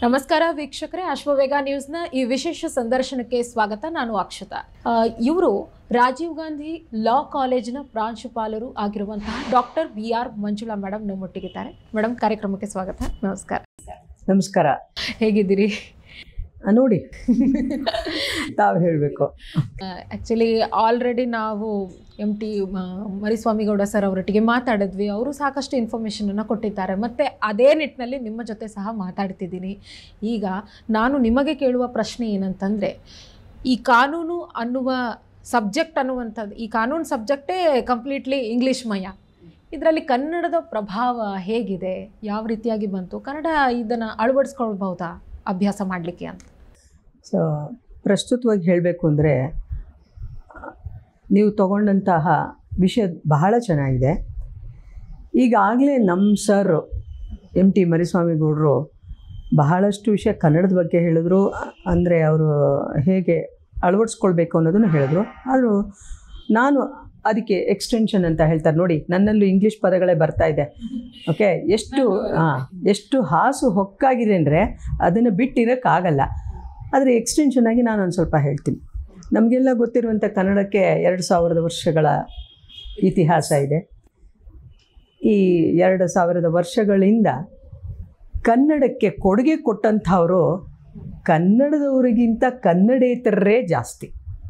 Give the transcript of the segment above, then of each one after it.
ನಮಸ್ಕಾರ ವೀಕ್ಷಕರೇ ಅಶ್ವವೇಗ ನ್ಯೂಸ್ನ ಈ ವಿಶೇಷ ಸಂದರ್ಶನಕ್ಕೆ ಸ್ವಾಗತ ನಾನು ಅಕ್ಷತಾ ಇವರು ರಾಜೀವ್ ಗಾಂಧಿ ಲಾ ಕಾಲೇಜಿನ ಪ್ರಾಂಶುಪಾಲರು ಆಗಿರುವಂತಹ doctor B R Manjula madam ನಮ್ಮೊಟ್ಟಿಗಿದ್ದಾರೆ ಮೇಡಮ್ ಕಾರ್ಯಕ್ರಮಕ್ಕೆ ಸ್ವಾಗತ ನಮಸ್ಕಾರ ನಮಸ್ಕಾರ ಹೇಗಿದ್ದೀರಿ ಆ, ನೋಡಿ ತಾವು ಹೇಳಬೇಕು ಆ್ಯಕ್ಚುಲಿ ಆಲ್ರೆಡಿ ನಾವು ಎಮ್ ಟಿ ಮರಿಸ್ವಾಮಿಗೌಡ ಸರ್ ಅವರೊಟ್ಟಿಗೆ ಮಾತಾಡಿದ್ವಿ ಅವರು ಸಾಕಷ್ಟು ಇನ್ಫಾರ್ಮೇಷನನ್ನು ಕೊಟ್ಟಿದ್ದಾರೆ ಮತ್ತು ಅದೇ ನಿಟ್ಟಿನಲ್ಲಿ ನಿಮ್ಮ ಜೊತೆ ಸಹ ಮಾತಾಡ್ತಿದ್ದೀನಿ ಈಗ ನಾನು ನಿಮಗೆ ಕೇಳುವ ಪ್ರಶ್ನೆ ಏನಂತಂದರೆ ಈ ಕಾನೂನು ಅನ್ನುವ ಸಬ್ಜೆಕ್ಟ್ ಅನ್ನುವಂಥದ್ದು ಈ ಕಾನೂನು ಸಬ್ಜೆಕ್ಟೇ ಕಂಪ್ಲೀಟ್ಲಿ ಇಂಗ್ಲೀಷ್ ಮಯ ಇದರಲ್ಲಿ ಕನ್ನಡದ ಪ್ರಭಾವ ಹೇಗಿದೆ ಯಾವ ರೀತಿಯಾಗಿ ಬಂತು ಕನ್ನಡ ಇದನ್ನು ಅಳವಡಿಸ್ಕೊಳ್ಬಹುದಾ ಅಭ್ಯಾಸ ಮಾಡಲಿಕ್ಕೆ ಅಂತ ಸೊ ಪ್ರಸ್ತುತವಾಗಿ ಹೇಳಬೇಕು ಅಂದರೆ ನೀವು ತಗೊಂಡಂತಹ ವಿಷಯ ಬಹಳ ಚೆನ್ನಾಗಿದೆ ಈಗಾಗಲೇ ನಮ್ಮ ಸರ್ ಎಮ್ ಟಿ ಮರಿಸ್ವಾಮಿಗೌಡರು ಬಹಳಷ್ಟು ವಿಷಯ ಕನ್ನಡದ ಬಗ್ಗೆ ಹೇಳಿದ್ರು ಅಂದರೆ ಅವರು ಹೇಗೆ ಅಳವಡಿಸ್ಕೊಳ್ಬೇಕು ಅನ್ನೋದನ್ನು ಹೇಳಿದ್ರು ಆದರೂ ನಾನು ಅದಕ್ಕೆ ಎಕ್ಸ್ಟೆನ್ಷನ್ ಅಂತ ಹೇಳ್ತಾರೆ ನೋಡಿ ನನ್ನಲ್ಲೂ ಇಂಗ್ಲೀಷ್ ಪದಗಳೇ ಬರ್ತಾ ಇದೆ ಓಕೆ ಎಷ್ಟು ಹಾಂ ಎಷ್ಟು ಹಾಸು ಹೊಕ್ಕಾಗಿದೆ ಅಂದರೆ ಅದನ್ನು ಬಿಟ್ಟಿರೋಕ್ಕಾಗಲ್ಲ ಆದರೆ ಎಕ್ಸ್ಟೆನ್ಷನ್ ಆಗಿ ನಾನು ಒಂದು ಸ್ವಲ್ಪ ಹೇಳ್ತೀನಿ ನಮಗೆಲ್ಲ ಗೊತ್ತಿರುವಂಥ ಕನ್ನಡಕ್ಕೆ ಎರಡು ಸಾವಿರದ ವರ್ಷಗಳ ಇತಿಹಾಸ ಇದೆ ಈ ಎರಡು ಸಾವಿರದ ವರ್ಷಗಳಿಂದ ಕನ್ನಡಕ್ಕೆ ಕೊಡುಗೆ ಕೊಟ್ಟಂಥವರು ಕನ್ನಡದವರಿಗಿಂತ ಕನ್ನಡೇತರರೇ ಜಾಸ್ತಿ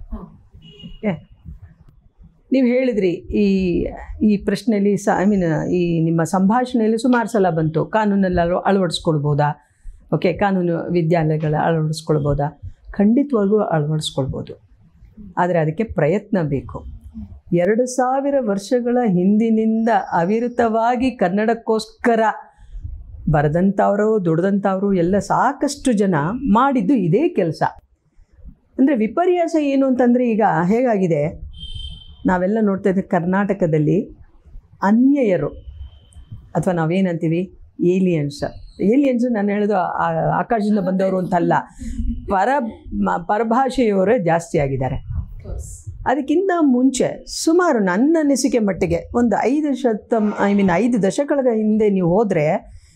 ಏ, ನೀವು ಹೇಳಿದ್ರಿ ಈ ಈ ಪ್ರಶ್ನೆಯಲ್ಲಿ ಸ ಐ ಮೀನ್ ಈ ನಿಮ್ಮ ಸಂಭಾಷಣೆಯಲ್ಲಿ ಸುಮಾರು ಸಲ ಬಂತು ಕಾನೂನಲ್ಲಿ ಅಳವ ಅಳವಡಿಸ್ಕೊಳ್ಬೋದಾ ಓಕೆ ಕಾನೂನು ವಿದ್ಯಾಲಯಗಳ ಅಳವಡಿಸ್ಕೊಳ್ಬೋದಾ ಖಂಡಿತವಾಗೂ ಅಳವಡಿಸ್ಕೊಳ್ಬೋದು ಆದರೆ ಅದಕ್ಕೆ ಪ್ರಯತ್ನ ಬೇಕು ಎರಡು ಸಾವಿರ ವರ್ಷಗಳ ಹಿಂದಿನಿಂದ ಅವಿರತವಾಗಿ ಕನ್ನಡಕ್ಕೋಸ್ಕರ ಬರೆದಂಥವರು ದುಡ್ದಂಥವರು ಎಲ್ಲ ಸಾಕಷ್ಟು ಜನ ಮಾಡಿದ್ದು ಇದೇ ಕೆಲಸ ಅಂದರೆ ವಿಪರ್ಯಾಸ ಏನು ಅಂತಂದರೆ ಈಗ ಹೇಗಾಗಿದೆ ನಾವೆಲ್ಲ ನೋಡ್ತಾ ಇದ್ದೀವಿ ಕರ್ನಾಟಕದಲ್ಲಿ ಅನ್ಯಯರು ಅಥವಾ ನಾವೇನಂತೀವಿ ಏಲಿಯನ್ಸ್ ಏಲಿಯನ್ಸ್ ನಾನು ಹೇಳೋದು ಆ- ಆಕಾಶದಿಂದ ಬಂದವರು ಅಂತಲ್ಲ ಪರ ಮ- ಪರಭಾಷೆಯವರೇ ಜಾಸ್ತಿ ಆಗಿದ್ದಾರೆ ಅದಕ್ಕಿಂತ ಮುಂಚೆ ಸುಮಾರು ನನ್ನ ಅನಿಸಿಕೆ ಮಟ್ಟಿಗೆ ಒಂದು ಐದು ಶತಮ್ ಐ ಮೀನ್ ಐದು ದಶಕಗಳ ಹಿಂದೆ ನೀವು ಹೋದರೆ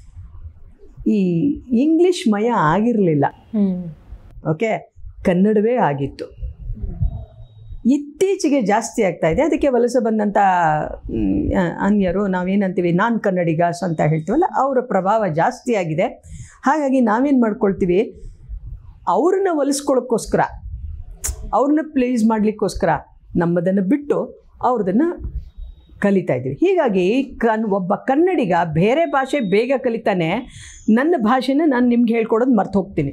ಈ ಇಂಗ್ಲಿಷ್ ಮಯ ಆಗಿರಲಿಲ್ಲ ಓಕೆ ಕನ್ನಡವೇ ಆಗಿತ್ತು ಇತ್ತೀಚೆಗೆ ಜಾಸ್ತಿ ಆಗ್ತಾ ಇದೆ ಅದಕ್ಕೆ ವಲಸೆ ಬಂದಂಥ ಮ್, ಅ- ಅನ್ಯರು ನಾವೇನಂತೀವಿ ನಾನ್ ಕನ್ನಡಿಗಾಸ್ ಅಂತ ಹೇಳ್ತೀವಲ್ಲ ಅವರ ಪ್ರಭಾವ ಜಾಸ್ತಿ ಆಗಿದೆ ಹಾಗಾಗಿ ನಾವೇನು ಮಾಡ್ಕೊಳ್ತೀವಿ ಅವ್ರನ್ನ ಒಲಿಸ್ಕೊಳ್ಳೋಕ್ಕೋಸ್ಕರ ಅವ್ರನ್ನ ಪ್ಲೇಸ್ ಮಾಡಲಿಕ್ಕೋಸ್ಕರ ನಮ್ಮದನ್ನು ಬಿಟ್ಟು ಅವ್ರದನ್ನು ಕಲಿತಾ ಇದ್ದೀವಿ ಹೀಗಾಗಿ ಕನ್ ಒಬ್ಬ ಕನ್ನಡಿಗ ಬೇರೆ ಭಾಷೆ ಬೇಗ ಕಲಿತಾನೆ ನನ್ನ ಭಾಷೆನ ನಾನು ನಿಮ್ಗೆ ಹೇಳ್ಕೊಡೋದು ಮರ್ತು ಹೋಗ್ತೀನಿ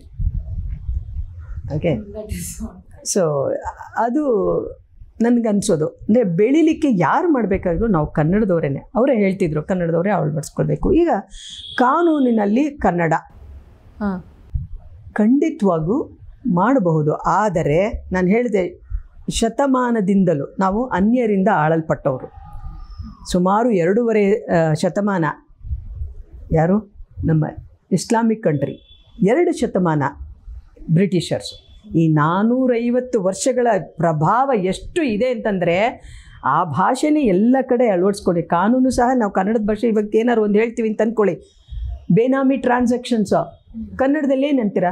ಓಕೆ ಸೊ ಅದು ನನಗನ್ಸೋದು ಅಂದರೆ ಬೆಳಿಲಿಕ್ಕೆ ಯಾರು ಮಾಡಬೇಕಾದ್ರೂ ನಾವು ಕನ್ನಡದವರೇ ಅವರೇ ಹೇಳ್ತಿದ್ರು ಕನ್ನಡದವರೇ ಅಳವಡಿಸ್ಕೊಳ್ಬೇಕು ಈಗ ಕಾನೂನಿನಲ್ಲಿ ಕನ್ನಡ ಹಾಂ ಖಂಡಿತವಾಗೂ ಮಾಡಬಹುದು ಆದರೆ ನಾನು ಹೇಳಿದೆ ಶತಮಾನದಿಂದಲೂ ನಾವು ಅನ್ಯರಿಂದ ಆಳಲ್ಪಟ್ಟವರು ಸುಮಾರು ಎರಡೂವರೆ ಆ, ಶತಮಾನ ಯಾರು ನಮ್ಮ ಇಸ್ಲಾಮಿಕ್ ಕಂಟ್ರಿ ಎರಡು ಶತಮಾನ ಬ್ರಿಟಿಷರ್ಸ್ ಈ ನಾನ್ನೂರೈವತ್ತು ವರ್ಷಗಳ ಪ್ರಭಾವ ಎಷ್ಟು ಇದೆ ಅಂತಂದರೆ ಆ ಭಾಷೆನೇ ಎಲ್ಲ ಕಡೆ ಅಳವಡಿಸ್ಕೊಂಡು ಕಾನೂನು ಸಹ ನಾವು ಕನ್ನಡದ ಭಾಷೆ ಇವಾಗ ಏನಾರು ಒಂದು ಹೇಳ್ತೀವಿ ಅಂತ ಅಂದ್ಕೊಳ್ಳಿ ಬೇನಾಮಿ ಟ್ರಾನ್ಸಾಕ್ಷನ್ಸು ಕನ್ನಡದಲ್ಲಿ ಏನಂತೀರ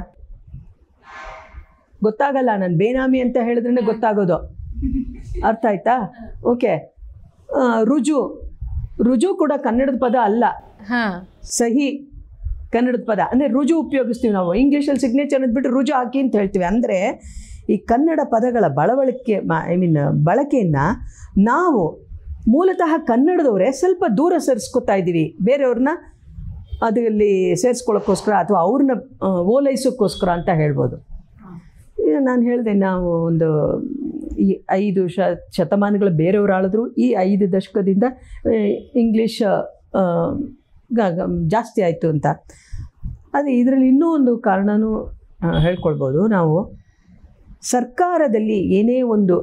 ಗೊತ್ತಾಗಲ್ಲ ನಾನು ಬೇನಾಮಿ ಅಂತ ಹೇಳಿದ್ರೆ ಗೊತ್ತಾಗೋದು ಅರ್ಥ ಆಯ್ತಾ ಓಕೆ ರುಜು ರುಜು ಕೂಡ ಕನ್ನಡದ ಪದ ಅಲ್ಲ ಹಾಂ ಸಹಿ ಕನ್ನಡದ ಪದ ಅಂದರೆ ರುಜು ಉಪಯೋಗಿಸ್ತೀವಿ ನಾವು ಇಂಗ್ಲೀಷಲ್ಲಿ ಸಿಗ್ನೇಚರ್ ಅಂದ್ಬಿಟ್ಟು ರುಜು ಹಾಕಿ ಅಂತ ಹೇಳ್ತೀವಿ ಅಂದರೆ ಈ ಕನ್ನಡ ಪದಗಳ ಬಳವಳಿಕೆ ಐ ಮೀನ್ ಬಳಕೆಯನ್ನು ನಾವು ಮೂಲತಃ ಕನ್ನಡದವರೇ ಸ್ವಲ್ಪ ದೂರ ಸರಿಸ್ಕೊತಾ ಇದ್ದೀವಿ ಬೇರೆಯವ್ರನ್ನ ಅದರಲ್ಲಿ ಸೇರಿಸ್ಕೊಳ್ಳೋಕ್ಕೋಸ್ಕರ ಅಥವಾ ಅವ್ರನ್ನ ಆ, ಓಲೈಸೋಕ್ಕೋಸ್ಕರ ಅಂತ ಹೇಳ್ಬೋದು ಈಗ ನಾನು ಹೇಳಿದೆ ನಾವು ಒಂದು ಈ ಐದು ಶ ಶತಮಾನಗಳ ಬೇರೆಯವರು ಆಳಿದ್ರು ಈ ಐದು ದಶಕದಿಂದ ಆ, ಇಂಗ್ಲೀಷ್ ಆ, ಗ- ಗ- ಜಾಸ್ತಿ ಆಯಿತು ಅಂತ ಆದರೆ ಇದರಲ್ಲಿ ಇನ್ನೂ ಒಂದು ಕಾರಣನೂ ಆ, ಹೇಳ್ಕೊಳ್ಬೋದು ನಾವು ಸರ್ಕಾರದಲ್ಲಿ ಏನೇ ಒಂದು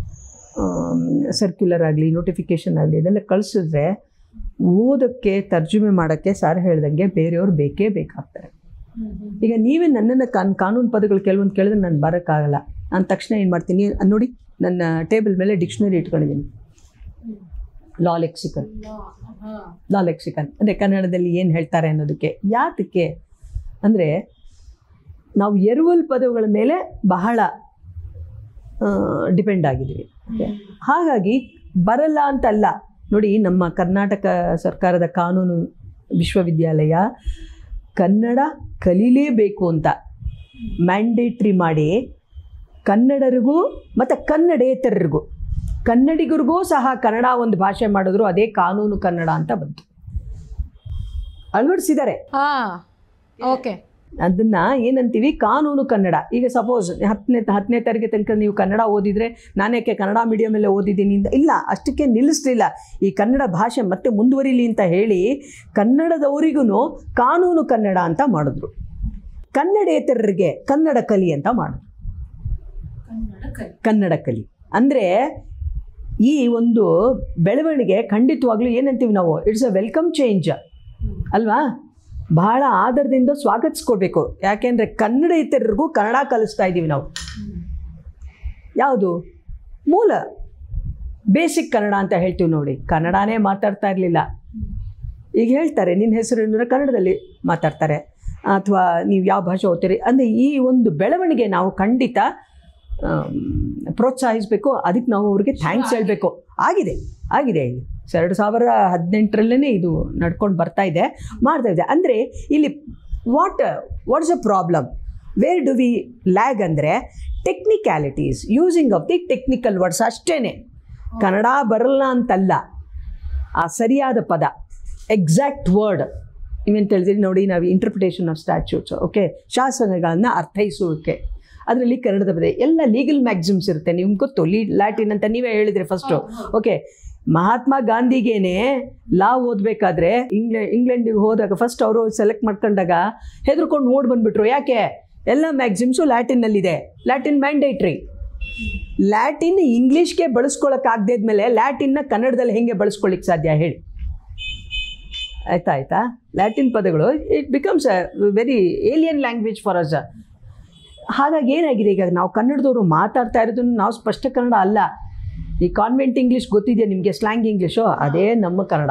ಸರ್ಕ್ಯುಲರ್ ಆಗಲಿ ನೋಟಿಫಿಕೇಷನ್ ಆಗಲಿ ಇದೆಲ್ಲ ಕಳಿಸಿದ್ರೆ ಓದೋಕ್ಕೆ ತರ್ಜುಮೆ ಮಾಡೋಕ್ಕೆ ಸಾರ್ ಹೇಳ್ದಂಗೆ ಬೇರೆಯವ್ರು ಬೇಕೇ ಬೇಕಾಗ್ತಾರೆ ಈಗ ನೀವೇ ನನ್ನನ್ನು ಕಾನ್ ಕಾನೂನು ಪದಗಳು ಕೆಲವೊಂದು ಕೇಳಿದ್ರೆ ನಾನು ಬರೋಕ್ಕಾಗಲ್ಲ ನಾನು ತಕ್ಷಣ ಏನು ಮಾಡ್ತೀನಿ ಅದ್ ನೋಡಿ ನನ್ನ ಟೇಬಲ್ ಮೇಲೆ ಡಿಕ್ಷನರಿ ಇಟ್ಕೊಂಡಿದ್ದೀನಿ ಲಾ ಲೆಕ್ಸಿಕನ್ ಲಾ ಲೆಕ್ಸಿಕನ್ ಅಂದರೆ ಕನ್ನಡದಲ್ಲಿ ಏನು ಹೇಳ್ತಾರೆ ಅನ್ನೋದಕ್ಕೆ ಯಾತಕ್ಕೆ ಅಂದರೆ ನಾವು ಎರವಲ್ ಪದಗಳ ಮೇಲೆ ಬಹಳ ಡಿಪೆಂಡ್ ಆಗಿದ್ದೀವಿ ಹಾಗಾಗಿ ಬರಲ್ಲ ಅಂತಲ್ಲ ನೋಡಿ ನಮ್ಮ ಕರ್ನಾಟಕ ಸರ್ಕಾರದ ಕಾನೂನು ವಿಶ್ವವಿದ್ಯಾಲಯ ಕನ್ನಡ ಕಲೀಲೇಬೇಕು ಅಂತ ಮ್ಯಾಂಡೇಟ್ರಿ ಮಾಡಿ ಕನ್ನಡರಿಗೂ ಮತ್ತು ಕನ್ನಡೇತರರಿಗೂ ಕನ್ನಡಿಗರಿಗೂ ಸಹ ಕನ್ನಡ ಒಂದು ಭಾಷೆ ಮಾಡಿದ್ರು ಅದೇ ಕಾನೂನು ಕನ್ನಡ ಅಂತ ಬಂತು ಅಳವಡಿಸಿದ್ದಾರೆ ಹಾ ಓಕೆ ಅದನ್ನ ಏನಂತೀವಿ ಕಾನೂನು ಕನ್ನಡ ಈಗ ಸಪೋಸ್ ಹತ್ತನೇ ಹತ್ತನೇ ತರಗತಿ ತನಕ ನೀವು ಕನ್ನಡ ಓದಿದ್ರೆ ನಾನೇಕೆ ಕನ್ನಡ ಮೀಡಿಯಮಲ್ಲೇ ಓದಿದ್ದೀನಿ ಅಂತ ಇಲ್ಲ ಅಷ್ಟಕ್ಕೆ ನಿಲ್ಲಿಸ್ಲಿಲ್ಲ ಈ ಕನ್ನಡ ಭಾಷೆ ಮತ್ತೆ ಮುಂದುವರಿಲಿ ಅಂತ ಹೇಳಿ ಕನ್ನಡದವರಿಗೂ ಕಾನೂನು ಕನ್ನಡ ಅಂತ ಮಾಡಿದ್ರು ಕನ್ನಡೇತರರಿಗೆ ಕನ್ನಡ ಕಲಿ ಅಂತ ಮಾಡಿದ್ರು ಕನ್ನಡ ಕಲಿ ಅಂದರೆ ಈ ಒಂದು ಬೆಳವಣಿಗೆ ಖಂಡಿತವಾಗ್ಲೂ ಏನಂತೀವಿ ನಾವು ಇಟ್ಸ್ ಅ ವೆಲ್ಕಮ್ ಚೇಂಜ್ ಅಲ್ವಾ ಬಹಳ ಆದರದಿಂದ ಸ್ವಾಗತಿಸ್ಕೊಡ್ಬೇಕು ಯಾಕೆಂದರೆ ಕನ್ನಡ ಇತರರಿಗೂ ಕನ್ನಡ ಕಲಿಸ್ತಾ ಇದ್ದೀವಿ ನಾವು ಯಾವುದು ಮೂಲ ಬೇಸಿಕ್ ಕನ್ನಡ ಅಂತ ಹೇಳ್ತೀವಿ ನೋಡಿ ಕನ್ನಡನೇ ಮಾತಾಡ್ತಾ ಇರಲಿಲ್ಲ ಈಗ ಹೇಳ್ತಾರೆ ನಿನ್ನ ಹೆಸರು ಏನಂದ್ರೆ ಕನ್ನಡದಲ್ಲಿ ಮಾತಾಡ್ತಾರೆ ಅಥವಾ ನೀವು ಯಾವ ಭಾಷೆ ಓದ್ತೀರಿ ಅಂದರೆ ಈ ಒಂದು ಬೆಳವಣಿಗೆ ನಾವು ಖಂಡಿತ ಆಮ್, ಪ್ರೋತ್ಸಾಹಿಸಬೇಕು ಅದಕ್ಕೆ ನಾವು ಅವ್ರಿಗೆ ಥ್ಯಾಂಕ್ಸ್ ಹೇಳಬೇಕು ಆಗಿದೆ ಆಗಿದೆ ಇದು ಎರಡು ಸಾವಿರದ ಹದಿನೆಂಟರಲ್ಲೇ ಇದು ನಡ್ಕೊಂಡು ಬರ್ತಾ ಇದೆ ಮಾಡ್ತಾ ಇದೆ ಅಂದರೆ ಇಲ್ಲಿ what what is a problem where do we lag ಅಂದರೆ technicalities using of the technical words ಅಷ್ಟೇ ಕನ್ನಡ ಬರಲ್ಲ ಅಂತಲ್ಲ ಆ ಸರಿಯಾದ ಪದ ಎಕ್ಸಾಕ್ಟ್ ವರ್ಡ್ ನೀವೇನು ತಿಳಿದಿರಿ ನೋಡಿ ನಾವು ಇಂಟರ್ಪ್ರಿಟೇಷನ್ ಆಫ್ ಸ್ಟ್ಯಾಚ್ಯೂಟ್ಸ್ ಓಕೆ ಶಾಸನಗಳನ್ನು ಅರ್ಥೈಸುವಿಕೆ ಅದರಲ್ಲಿ ಕನ್ನಡದ ಪದ ಎಲ್ಲ ಲೀಗಲ್ ಮ್ಯಾಕ್ಸಿಮ್ಸ್ ಇರುತ್ತೆ ನಿಮ್ಗೆ ಗೊತ್ತು ಲೀ ಲ್ಯಾಟಿನ್ ಅಂತ ನೀವೇ ಹೇಳಿದ್ರಿ ಫಸ್ಟು ಓಕೆ ಮಹಾತ್ಮ ಗಾಂಧಿಗೇನೆ ಲಾ ಓದಬೇಕಾದ್ರೆ ಇಂಗ್ಲೆ ಇಂಗ್ಲೆಂಡಿಗೆ ಹೋದಾಗ ಫಸ್ಟ್ ಅವರು ಸೆಲೆಕ್ಟ್ ಮಾಡ್ಕೊಂಡಾಗ ಹೆದರ್ಕೊಂಡು ಓಡ್ ಬಂದ್ಬಿಟ್ರು ಯಾಕೆ ಎಲ್ಲ ಮ್ಯಾಕ್ಸಿಮ್ಸು ಲ್ಯಾಟಿನ್ನಲ್ಲಿದೆ ಲ್ಯಾಟಿನ್ ಮ್ಯಾಂಡೇಟ್ರಿ ಲ್ಯಾಟಿನ್ ಇಂಗ್ಲೀಷ್ಗೆ ಬಳಸ್ಕೊಳಕ್ಕಾಗದೇ ಮೇಲೆ ಲ್ಯಾಟಿನ್ನ ಕನ್ನಡದಲ್ಲಿ ಹೆಂಗೆ ಬಳಸ್ಕೊಳ್ಳಿಕ್ಕೆ ಸಾಧ್ಯ ಹೇಳಿ ಆಯ್ತಾ ಆಯ್ತಾ ಲ್ಯಾಟಿನ್ ಪದಗಳು it becomes a very alien language for us ಹಾಗಾಗಿ ಏನಾಗಿದೆ ಈಗ ನಾವು ಕನ್ನಡದವರು ಮಾತಾಡ್ತಾ ಇರೋದನ್ನು ನಾವು ಸ್ಪಷ್ಟ ಕನ್ನಡ ಅಲ್ಲ ಈ ಕಾನ್ವೆಂಟ್ ಇಂಗ್ಲೀಷ್ ಗೊತ್ತಿದೆಯಾ ನಿಮಗೆ ಸ್ಲ್ಯಾಂಗ್ ಇಂಗ್ಲೀಷು ಅದೇ ನಮ್ಮ ಕನ್ನಡ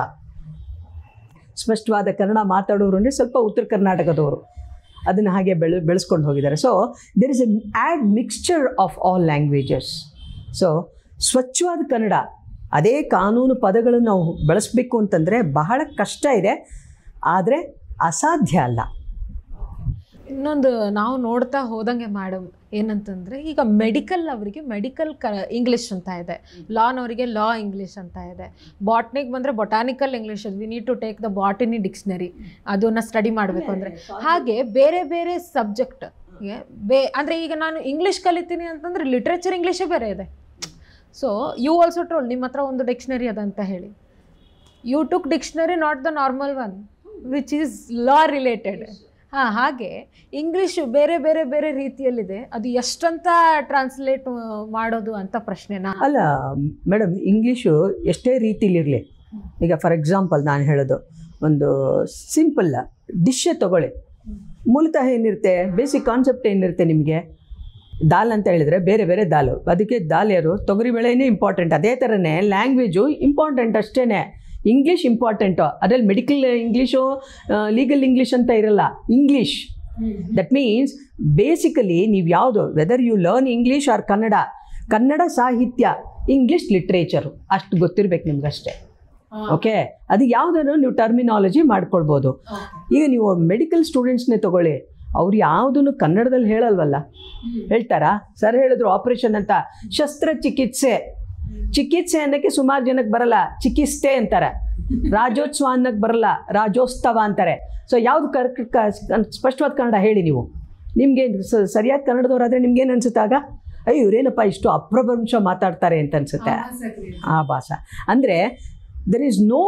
ಸ್ಪಷ್ಟವಾದ ಕನ್ನಡ ಮಾತಾಡೋರು ಅಂದರೆ ಸ್ವಲ್ಪ ಉತ್ತರ ಕರ್ನಾಟಕದವರು ಅದನ್ನು ಹಾಗೆ ಬೆಳೆ ಬೆಳೆಸ್ಕೊಂಡು ಹೋಗಿದ್ದಾರೆ so there is a admixture of all languages so ಸ್ವಚ್ಛವಾದ ಕನ್ನಡ ಅದೇ ಕಾನೂನು ಪದಗಳನ್ನು ನಾವು ಬಳಸಬೇಕು ಅಂತಂದರೆ ಬಹಳ ಕಷ್ಟ ಇದೆ ಆದರೆ ಅಸಾಧ್ಯ ಅಲ್ಲ ಇನ್ನೊಂದು ನಾವು ನೋಡ್ತಾ ಹೋದಂಗೆ ಮೇಡಮ್ ಏನಂತಂದ್ರೆ ಈಗ ಮೆಡಿಕಲ್ ಅವರಿಗೆ ಮೆಡಿಕಲ್ ಕ ಇಂಗ್ಲಿಷ್ ಅಂತ ಇದೆ ಲಾನವರಿಗೆ ಲಾ ಇಂಗ್ಲಿಷ್ ಅಂತ ಇದೆ ಬಾಟ್ನಿಗೆ ಬಂದರೆ botanical English we need to take the botany dictionary ಅದನ್ನ ಸ್ಟಡಿ ಮಾಡಬೇಕು ಅಂದರೆ ಹಾಗೆ ಬೇರೆ ಬೇರೆ ಸಬ್ಜೆಕ್ಟ್ ಬೇ ಅಂದರೆ ಈಗ ನಾನು ಇಂಗ್ಲೀಷ್ ಕಲಿತೀನಿ ಅಂತಂದ್ರೆ ಲಿಟ್ರೇಚರ್ ಇಂಗ್ಲೀಷೇ ಬೇರೆ ಇದೆ ಸೊ ಯು ಆಲ್ಸೋ ಟೋಲ್ ನಿಮ್ಮ ಹತ್ರ ಒಂದು ಡಿಕ್ಷನರಿ ಅದಂತ ಹೇಳಿ you took dictionary not the normal one which is law related ಹಾಂ ಹಾಗೆ ಇಂಗ್ಲೀಷು ಬೇರೆ ಬೇರೆ ಬೇರೆ ರೀತಿಯಲ್ಲಿದೆ ಅದು ಎಷ್ಟಂತ ಟ್ರಾನ್ಸ್ಲೇಟ್ ಮಾಡೋದು ಅಂತ ಪ್ರಶ್ನೆನಾ ಅಲ್ಲ ಮೇಡಮ್ ಇಂಗ್ಲೀಷು ಎಷ್ಟೇ ರೀತಿಲಿರಲಿ ಈಗ ಫಾರ್ ಎಕ್ಸಾಂಪಲ್ ನಾನು ಹೇಳೋದು ಒಂದು ಸಿಂಪಲ್ ಡಿಶ್ಶೇ ತಗೊಳ್ಳಿ ಮೂಲತಃ ಏನಿರುತ್ತೆ ಬೇಸಿಕ್ ಕಾನ್ಸೆಪ್ಟ್ ಏನಿರುತ್ತೆ ನಿಮಗೆ ದಾಲ್ ಅಂತ ಹೇಳಿದರೆ ಬೇರೆ ಬೇರೆ ದಾಲು ಅದಕ್ಕೆ ದಾಲ್ ಯಾರು ತೊಗರಿಬೇಳೆನೇ ಇಂಪಾರ್ಟೆಂಟ್ ಅದೇ ಥರನೇ ಲ್ಯಾಂಗ್ವೇಜು ಇಂಪಾರ್ಟೆಂಟ್ ಅಷ್ಟೇ ಇಂಗ್ಲೀಷ್ ಇಂಪಾರ್ಟೆಂಟು ಅದರಲ್ಲಿ ಮೆಡಿಕಲ್ ಇಂಗ್ಲೀಷು ಲೀಗಲ್ ಇಂಗ್ಲೀಷ್ ಅಂತ ಇರಲ್ಲ ಇಂಗ್ಲೀಷ್ ದಟ್ ಮೀನ್ಸ್ ಬೇಸಿಕಲಿ ನೀವು ಯಾವುದು whether you learn English or Kannada Kannada ಸಾಹಿತ್ಯ ಇಂಗ್ಲೀಷ್ ಲಿಟ್ರೇಚರು ಅಷ್ಟು ಗೊತ್ತಿರ್ಬೇಕು ನಿಮ್ಗಷ್ಟೇ ಓಕೆ ಅದು ಯಾವುದನ್ನು ನೀವು ಟರ್ಮಿನಾಲಜಿ ಮಾಡ್ಕೊಳ್ಬೋದು ಈಗ ನೀವು ಮೆಡಿಕಲ್ ಸ್ಟೂಡೆಂಟ್ಸ್ನೇ ತಗೊಳ್ಳಿ ಅವ್ರು ಯಾವುದನ್ನು ಕನ್ನಡದಲ್ಲಿ ಹೇಳಲ್ವಲ್ಲ ಹೇಳ್ತಾರಾ ಸರ್ ಹೇಳಿದ್ರು ಆಪರೇಷನ್ ಅಂತ ಶಸ್ತ್ರಚಿಕಿತ್ಸೆ ಚಿಕಿತ್ಸೆ ಅನ್ನೋಕ್ಕೆ ಸುಮಾರು ಜನಕ್ಕೆ ಬರಲ್ಲ ಚಿಕಿತ್ಸೆ ಅಂತಾರೆ ರಾಜ್ಯೋತ್ಸವ ಅನ್ನಕ್ಕೆ ಬರಲ್ಲ ರಾಜ್ಯೋತ್ಸವ ಅಂತಾರೆ ಸೊ ಯಾವುದು ಕರ್ ಕ- ಸ್ಪಷ್ಟವಾದ ಕನ್ನಡ ಹೇಳಿ ನೀವು ನಿಮಗೆ ಸರಿಯಾದ ಕನ್ನಡದವರಾದರೆ ನಿಮ್ಗೇನು ಅನ್ಸುತ್ತೆ ಆಗ ಅಯ್ಯೋ ಇವರೇನಪ್ಪ ಇಷ್ಟು ಅಪ್ರಭಂಶ ಮಾತಾಡ್ತಾರೆ ಅಂತ ಅನ್ಸುತ್ತೆ ಆ ಭಾಷಾ ಅಂದರೆ there is no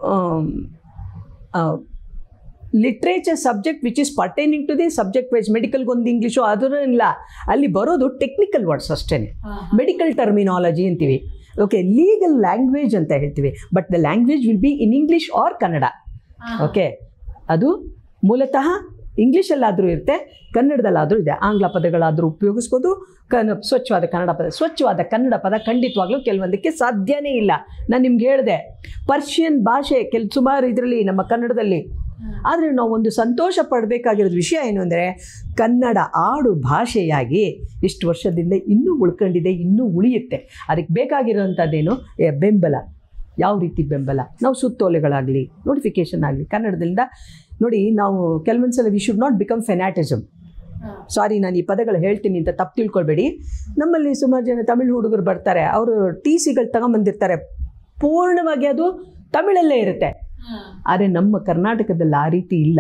literature subject which is pertaining to the subject wise ಮೆಡಿಕಲ್ಗೆ ಒಂದು ಇಂಗ್ಲೀಷು ಅದೂ ಇಲ್ಲ ಅಲ್ಲಿ ಬರೋದು ಟೆಕ್ನಿಕಲ್ ವರ್ಡ್ಸ್ ಅಷ್ಟೇ ಮೆಡಿಕಲ್ ಟರ್ಮಿನಾಲಜಿ ಅಂತೀವಿ ಓಕೆ ಲೀಗಲ್ ಲ್ಯಾಂಗ್ವೇಜ್ ಅಂತ ಹೇಳ್ತೀವಿ but the language will be in English or Kannada okay ಅದು ಮೂಲತಃ ಇಂಗ್ಲೀಷಲ್ಲಾದರೂ ಇರುತ್ತೆ ಕನ್ನಡದಲ್ಲಾದರೂ ಇದೆ ಆಂಗ್ಲ ಪದಗಳಾದರೂ ಉಪಯೋಗಿಸ್ಬೋದು ಕನ್ನ ಸ್ವಚ್ಛವಾದ ಕನ್ನಡ ಪದ ಸ್ವಚ್ಛವಾದ ಕನ್ನಡ ಪದ ಖಂಡಿತವಾಗ್ಲೂ ಕೆಲವೊಂದಕ್ಕೆ ಸಾಧ್ಯನೇ ಇಲ್ಲ ನಾನು ನಿಮ್ಗೆ ಹೇಳಿದೆ ಪರ್ಷಿಯನ್ ಭಾಷೆ ಕೆಲ್ ಸುಮಾರು ಇದರಲ್ಲಿ ನಮ್ಮ ಕನ್ನಡದಲ್ಲಿ ಆದರೆ ನಾವು ಒಂದು ಸಂತೋಷ ಪಡಬೇಕಾಗಿರೋದು ವಿಷಯ ಏನು ಅಂದರೆ ಕನ್ನಡ ಆಡು ಭಾಷೆಯಾಗಿ ಇಷ್ಟು ವರ್ಷದಿಂದ ಇನ್ನೂ ಉಳ್ಕೊಂಡಿದೆ ಇನ್ನೂ ಉಳಿಯುತ್ತೆ ಅದಕ್ಕೆ ಬೇಕಾಗಿರೋಂಥದ್ದೇನು ಏ, ಬೆಂಬಲ ಯಾವ ರೀತಿ ಬೆಂಬಲ ನಾವು ಸುತ್ತೋಲೆಗಳಾಗಲಿ ನೋಟಿಫಿಕೇಷನ್ ಆಗಲಿ ಕನ್ನಡದಿಂದ ನೋಡಿ ನಾವು ಕೆಲವೊಂದು ಸಲ we should not become fanaticism sorry ನಾನು ಈ ಪದಗಳು ಹೇಳ್ತೀನಿ ಅಂತ ತಪ್ಪು ತಿಳ್ಕೊಳ್ಬೇಡಿ ನಮ್ಮಲ್ಲಿ ಸುಮಾರು ಜನ ತಮಿಳು ಹುಡುಗರು ಬರ್ತಾರೆ ಅವರು ಟಿ ಸಿಗಳು ತಗೊಂಬಂದಿರ್ತಾರೆ ಪೂರ್ಣವಾಗಿ ಅದು ತಮಿಳಲ್ಲೇ ಇರುತ್ತೆ ಆದರೆ ನಮ್ಮ ಕರ್ನಾಟಕದಲ್ಲಿ ಆ ರೀತಿ ಇಲ್ಲ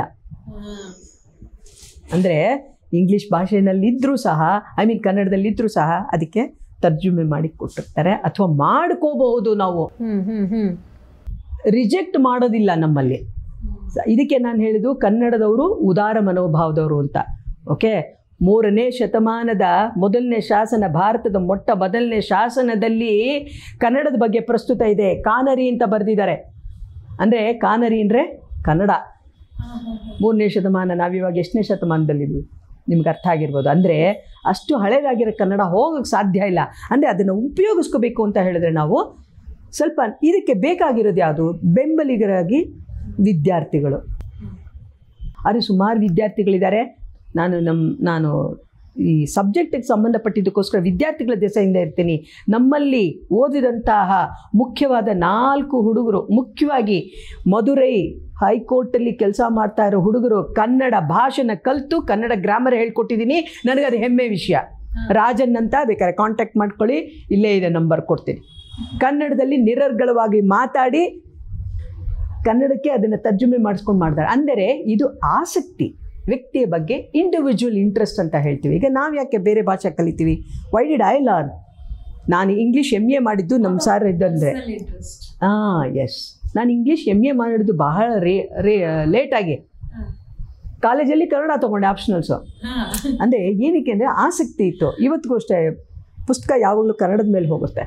ಅಂದರೆ ಇಂಗ್ಲೀಷ್ ಭಾಷೆಯಲ್ಲಿದ್ದರೂ ಸಹ ಐ ಮೀನ್ ಕನ್ನಡದಲ್ಲಿದ್ದರೂ ಸಹ ಅದಕ್ಕೆ ತರ್ಜುಮೆ ಮಾಡಿ ಕೊಟ್ಟಿರ್ತಾರೆ ಅಥವಾ ಮಾಡ್ಕೋಬಹುದು ನಾವು ಹ್ಮ್ ಹ್ಮ್ ಹ್ಮ್ ರಿಜೆಕ್ಟ್ ಮಾಡೋದಿಲ್ಲ ನಮ್ಮಲ್ಲಿ ಸ- ಇದಕ್ಕೆ ನಾನು ಹೇಳಿದ್ದು ಕನ್ನಡದವರು ಉದಾರ ಮನೋಭಾವದವರು ಅಂತ ಓಕೆ ಮೂರನೇ ಶತಮಾನದ ಮೊದಲನೇ ಶಾಸನ ಭಾರತದ ಮೊಟ್ಟ ಮೊದಲನೇ ಶಾಸನದಲ್ಲಿ ಕನ್ನಡದ ಬಗ್ಗೆ ಪ್ರಸ್ತುತ ಇದೆ ಕಾನರಿ ಅಂತ ಬರೆದಿದ್ದಾರೆ ಅಂದರೆ ಕಾನರಿ ಅಂದರೆ ಕನ್ನಡ ಮೂರನೇ ಶತಮಾನ ನಾವಿವಾಗ ಎಷ್ಟನೇ ಶತಮಾನದಲ್ಲಿದ್ವಿ ನಿಮ್ಗೆ ಅರ್ಥ ಆಗಿರ್ಬೋದು ಅಂದರೆ ಅಷ್ಟು ಹಳೇದಾಗಿರೋ ಕನ್ನಡ ಹೋಗೋಕ್ಕೆ ಸಾಧ್ಯ ಇಲ್ಲ ಅಂದರೆ ಅದನ್ನು ಉಪಯೋಗಿಸ್ಕೋಬೇಕು ಅಂತ ಹೇಳಿದ್ರೆ ನಾವು ಸ್ವಲ್ಪ ಇದಕ್ಕೆ ಬೇಕಾಗಿರೋದು ಯಾವುದು ಬೆಂಬಲಿಗರಾಗಿ ವಿದ್ಯಾರ್ಥಿಗಳು ಆದರೆ ಸುಮಾರು ವಿದ್ಯಾರ್ಥಿಗಳಿದ್ದಾರೆ ನಾನು ನಮ್ಮ ನಾನು ಈ ಸಬ್ಜೆಕ್ಟಿಗೆ ಸಂಬಂಧಪಟ್ಟಿದ್ದಕ್ಕೋಸ್ಕರ ವಿದ್ಯಾರ್ಥಿಗಳ ದೆಸೆಯಿಂದ ಇರ್ತೀನಿ ನಮ್ಮಲ್ಲಿ ಓದಿದಂತಹ ಮುಖ್ಯವಾದ ನಾಲ್ಕು ಹುಡುಗರು ಮುಖ್ಯವಾಗಿ ಮಧುರೈ ಹೈಕೋರ್ಟಲ್ಲಿ ಕೆಲಸ ಮಾಡ್ತಾ ಇರೋ ಹುಡುಗರು ಕನ್ನಡ ಭಾಷೆನ ಕಲಿತು ಕನ್ನಡ ಗ್ರಾಮರ್ ಹೇಳ್ಕೊಟ್ಟಿದ್ದೀನಿ ನನಗದು ಹೆಮ್ಮೆ ವಿಷಯ ರಾಜನ್ ಅಂತ ಬೇಕಾದ್ರೆ ಕಾಂಟ್ಯಾಕ್ಟ್ ಮಾಡ್ಕೊಳ್ಳಿ ಇಲ್ಲೇ ಇದೆ ನಂಬರ್ ಕೊಡ್ತೀನಿ ಕನ್ನಡದಲ್ಲಿ ನಿರರ್ಗಳವಾಗಿ ಮಾತಾಡಿ ಕನ್ನಡಕ್ಕೆ ಅದನ್ನು ತರ್ಜುಮೆ ಮಾಡಿಸ್ಕೊಂಡು ಮಾಡ್ತಾರೆ ಅಂದರೆ ಇದು ಆಸಕ್ತಿ ವ್ಯಕ್ತಿಯ ಬಗ್ಗೆ ಇಂಡಿವಿಜುವಲ್ ಇಂಟ್ರೆಸ್ಟ್ ಅಂತ ಹೇಳ್ತೀವಿ ಈಗ ನಾವು ಯಾಕೆ ಬೇರೆ ಭಾಷೆ ಕಲಿತೀವಿ ವೈ ಡಿಡ್ ಐ ಲರ್ನ್ ನಾನು ಇಂಗ್ಲೀಷ್ ಎಮ್ ಎ ಮಾಡಿದ್ದು ನಮ್ಮ ಸಾರ್ ಇದ್ದಂದರೆ ಹಾಂ ಎಸ್ ನಾನು ಇಂಗ್ಲೀಷ್ ಎಮ್ ಎ ಮಾಡಿದ್ದು ಬಹಳ ರೇ ರೇ ಲೇಟಾಗಿ ಕಾಲೇಜಲ್ಲಿ ಕನ್ನಡ ತೊಗೊಂಡೆ ಆಪ್ಷನಲ್ಸು ಅಂದರೆ ಏನಕ್ಕೆ ಅಂದರೆ ಆಸಕ್ತಿ ಇತ್ತು ಇವತ್ತಿಗೂ ಅಷ್ಟೇ ಪುಸ್ತಕ ಯಾವಾಗಲೂ ಕನ್ನಡದ ಮೇಲೆ ಹೋಗುತ್ತೆ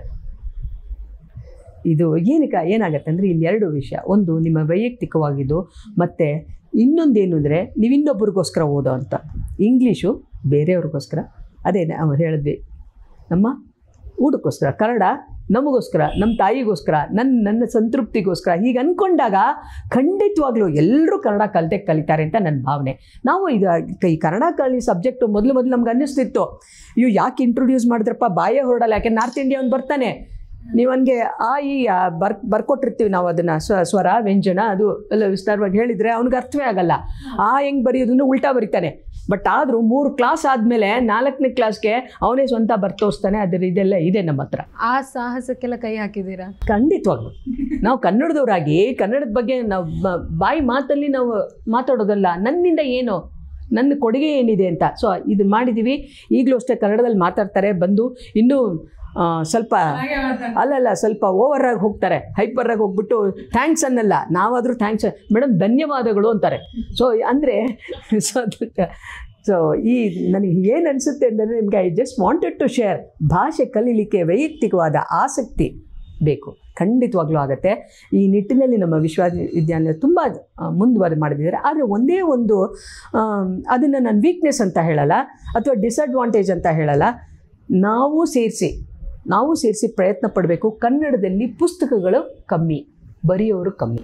ಇದು ಏನಕ್ಕೆ ಏನಾಗುತ್ತೆ ಅಂದರೆ ಇಲ್ಲಿ ಎರಡು ವಿಷಯ ಒಂದು ನಿಮ್ಮ ವೈಯಕ್ತಿಕವಾಗಿದ್ದು ಮತ್ತು ಇನ್ನೊಂದೇನು ಅಂದರೆ ನೀವು ಇನ್ನೊಬ್ರಿಗೋಸ್ಕರ ಓದೋ ಅಂತ ಇಂಗ್ಲೀಷು ಬೇರೆಯವ್ರಿಗೋಸ್ಕರ ಅದೇ ನಾವು ಹೇಳಿದ್ವಿ ನಮ್ಮ ಊಟಕ್ಕೋಸ್ಕರ ಕನ್ನಡ ನಮಗೋಸ್ಕರ ನಮ್ಮ ತಾಯಿಗೋಸ್ಕರ ನನ್ನ ನನ್ನ ಸಂತೃಪ್ತಿಗೋಸ್ಕರ ಹೀಗೆ ಅಂದ್ಕೊಂಡಾಗ ಖಂಡಿತವಾಗ್ಲೂ ಎಲ್ಲರೂ ಕನ್ನಡ ಕಲಿತೆ ಕಲಿತಾರೆ ಅಂತ ನನ್ನ ಭಾವನೆ ನಾವು ಇದು ಈ ಕನ್ನಡ ಕಲಿ ಸಬ್ಜೆಕ್ಟು ಮೊದಲು ಮೊದಲು ನಮ್ಗೆ ಅನ್ನಿಸ್ತಿತ್ತು ಇವು ಯಾಕೆ ಇಂಟ್ರೊಡ್ಯೂಸ್ ಮಾಡಿದ್ರಪ್ಪ ಬಾಯೇ ಹೊರಡಲ್ಲ ಯಾಕೆ ನಾರ್ತ್ ಇಂಡಿಯನ್ ಬರ್ತಾನೆ ನೀವು ನನಗೆ ಆ ಈ ಆ ಬರ್ ಬರ್ಕೊಟ್ಟಿರ್ತೀವಿ ನಾವು ಅದನ್ನು ಸ್ವ ಸ್ವರ ವ್ಯಂಜನ ಅದು ಎಲ್ಲ ವಿಸ್ತಾರವಾಗಿ ಹೇಳಿದರೆ ಅವ್ನಿಗೆ ಅರ್ಥವೇ ಆಗಲ್ಲ ಆ ಹೆಂಗೆ ಬರೆಯೋದನ್ನು ಉಲ್ಟಾ ಬರೀತಾನೆ ಬಟ್ ಆದರೂ ಮೂರು ಕ್ಲಾಸ್ ಆದಮೇಲೆ ನಾಲ್ಕನೇ ಕ್ಲಾಸ್ಗೆ ಅವನೇ ಸ್ವಂತ ಬರ್ತೋಸ್ತಾನೆ ಅದ್ರ ಇದೆಲ್ಲ ಇದೆ ನಮ್ಮ ಹತ್ರ ಆ ಸಾಹಸಕ್ಕೆಲ್ಲ ಕೈ ಹಾಕಿದ್ದೀರಾ ಖಂಡಿತವಾಗ್ಲು ನಾವು ಕನ್ನಡದವರಾಗಿ ಕನ್ನಡದ ಬಗ್ಗೆ ನಾವು ಬ- ಬಾಯಿ ಮಾತಲ್ಲಿ ನಾವು ಮಾತಾಡೋದಲ್ಲ ನನ್ನಿಂದ ಏನು ನನ್ನ ಕೊಡುಗೆ ಏನಿದೆ ಅಂತ ಸೊ ಇದು ಮಾಡಿದ್ದೀವಿ ಈಗಲೂ ಅಷ್ಟೇ ಕನ್ನಡದಲ್ಲಿ ಮಾತಾಡ್ತಾರೆ ಬಂದು ಇನ್ನೂ ಆ, ಸ್ವಲ್ಪ ಅಲ್ಲಲ್ಲ ಸ್ವಲ್ಪ ಓವರಾಗಿ ಹೋಗ್ತಾರೆ ಹೈಪರಾಗಿ ಹೋಗ್ಬಿಟ್ಟು ಥ್ಯಾಂಕ್ಸ್ ಅನ್ನಲ್ಲ ನಾವಾದರೂ ಥ್ಯಾಂಕ್ಸ್ ಮೇಡಮ್ ಧನ್ಯವಾದಗಳು ಅಂತಾರೆ ಸೊ ಅಂದರೆ ಸೊ ಅದಕ್ಕೆ ಸೊ ಈ ನನಗೆ ಏನು ಅನಿಸುತ್ತೆ ಅಂದರೆ ನಿಮಗೆ I just wanted to share ಭಾಷೆ ಕಲೀಲಿಕ್ಕೆ ವೈಯಕ್ತಿಕವಾದ ಆಸಕ್ತಿ ಬೇಕು ಖಂಡಿತವಾಗ್ಲೂ ಆಗುತ್ತೆ ಈ ನಿಟ್ಟಿನಲ್ಲಿ ನಮ್ಮ ವಿಶ್ವವಿದ್ಯಾಲಯ ತುಂಬ ಮುಂದುವರೆ ಮಾಡಿದ್ದಾರೆ ಆದರೆ ಒಂದೇ ಒಂದು ಅದನ್ನು ನಾನು ವೀಕ್ನೆಸ್ ಅಂತ ಹೇಳಲ್ಲ ಅಥವಾ ಡಿಸಡ್ವಾಂಟೇಜ್ ಅಂತ ಹೇಳಲ್ಲ ನಾವು ಸೇರಿಸಿ ನಾವು ಸೇರಿಸಿ ಪ್ರಯತ್ನ ಪಡಬೇಕು ಕನ್ನಡದಲ್ಲಿ ಪುಸ್ತಕಗಳು ಕಮ್ಮಿ ಬರೆಯೋರು ಕಮ್ಮಿ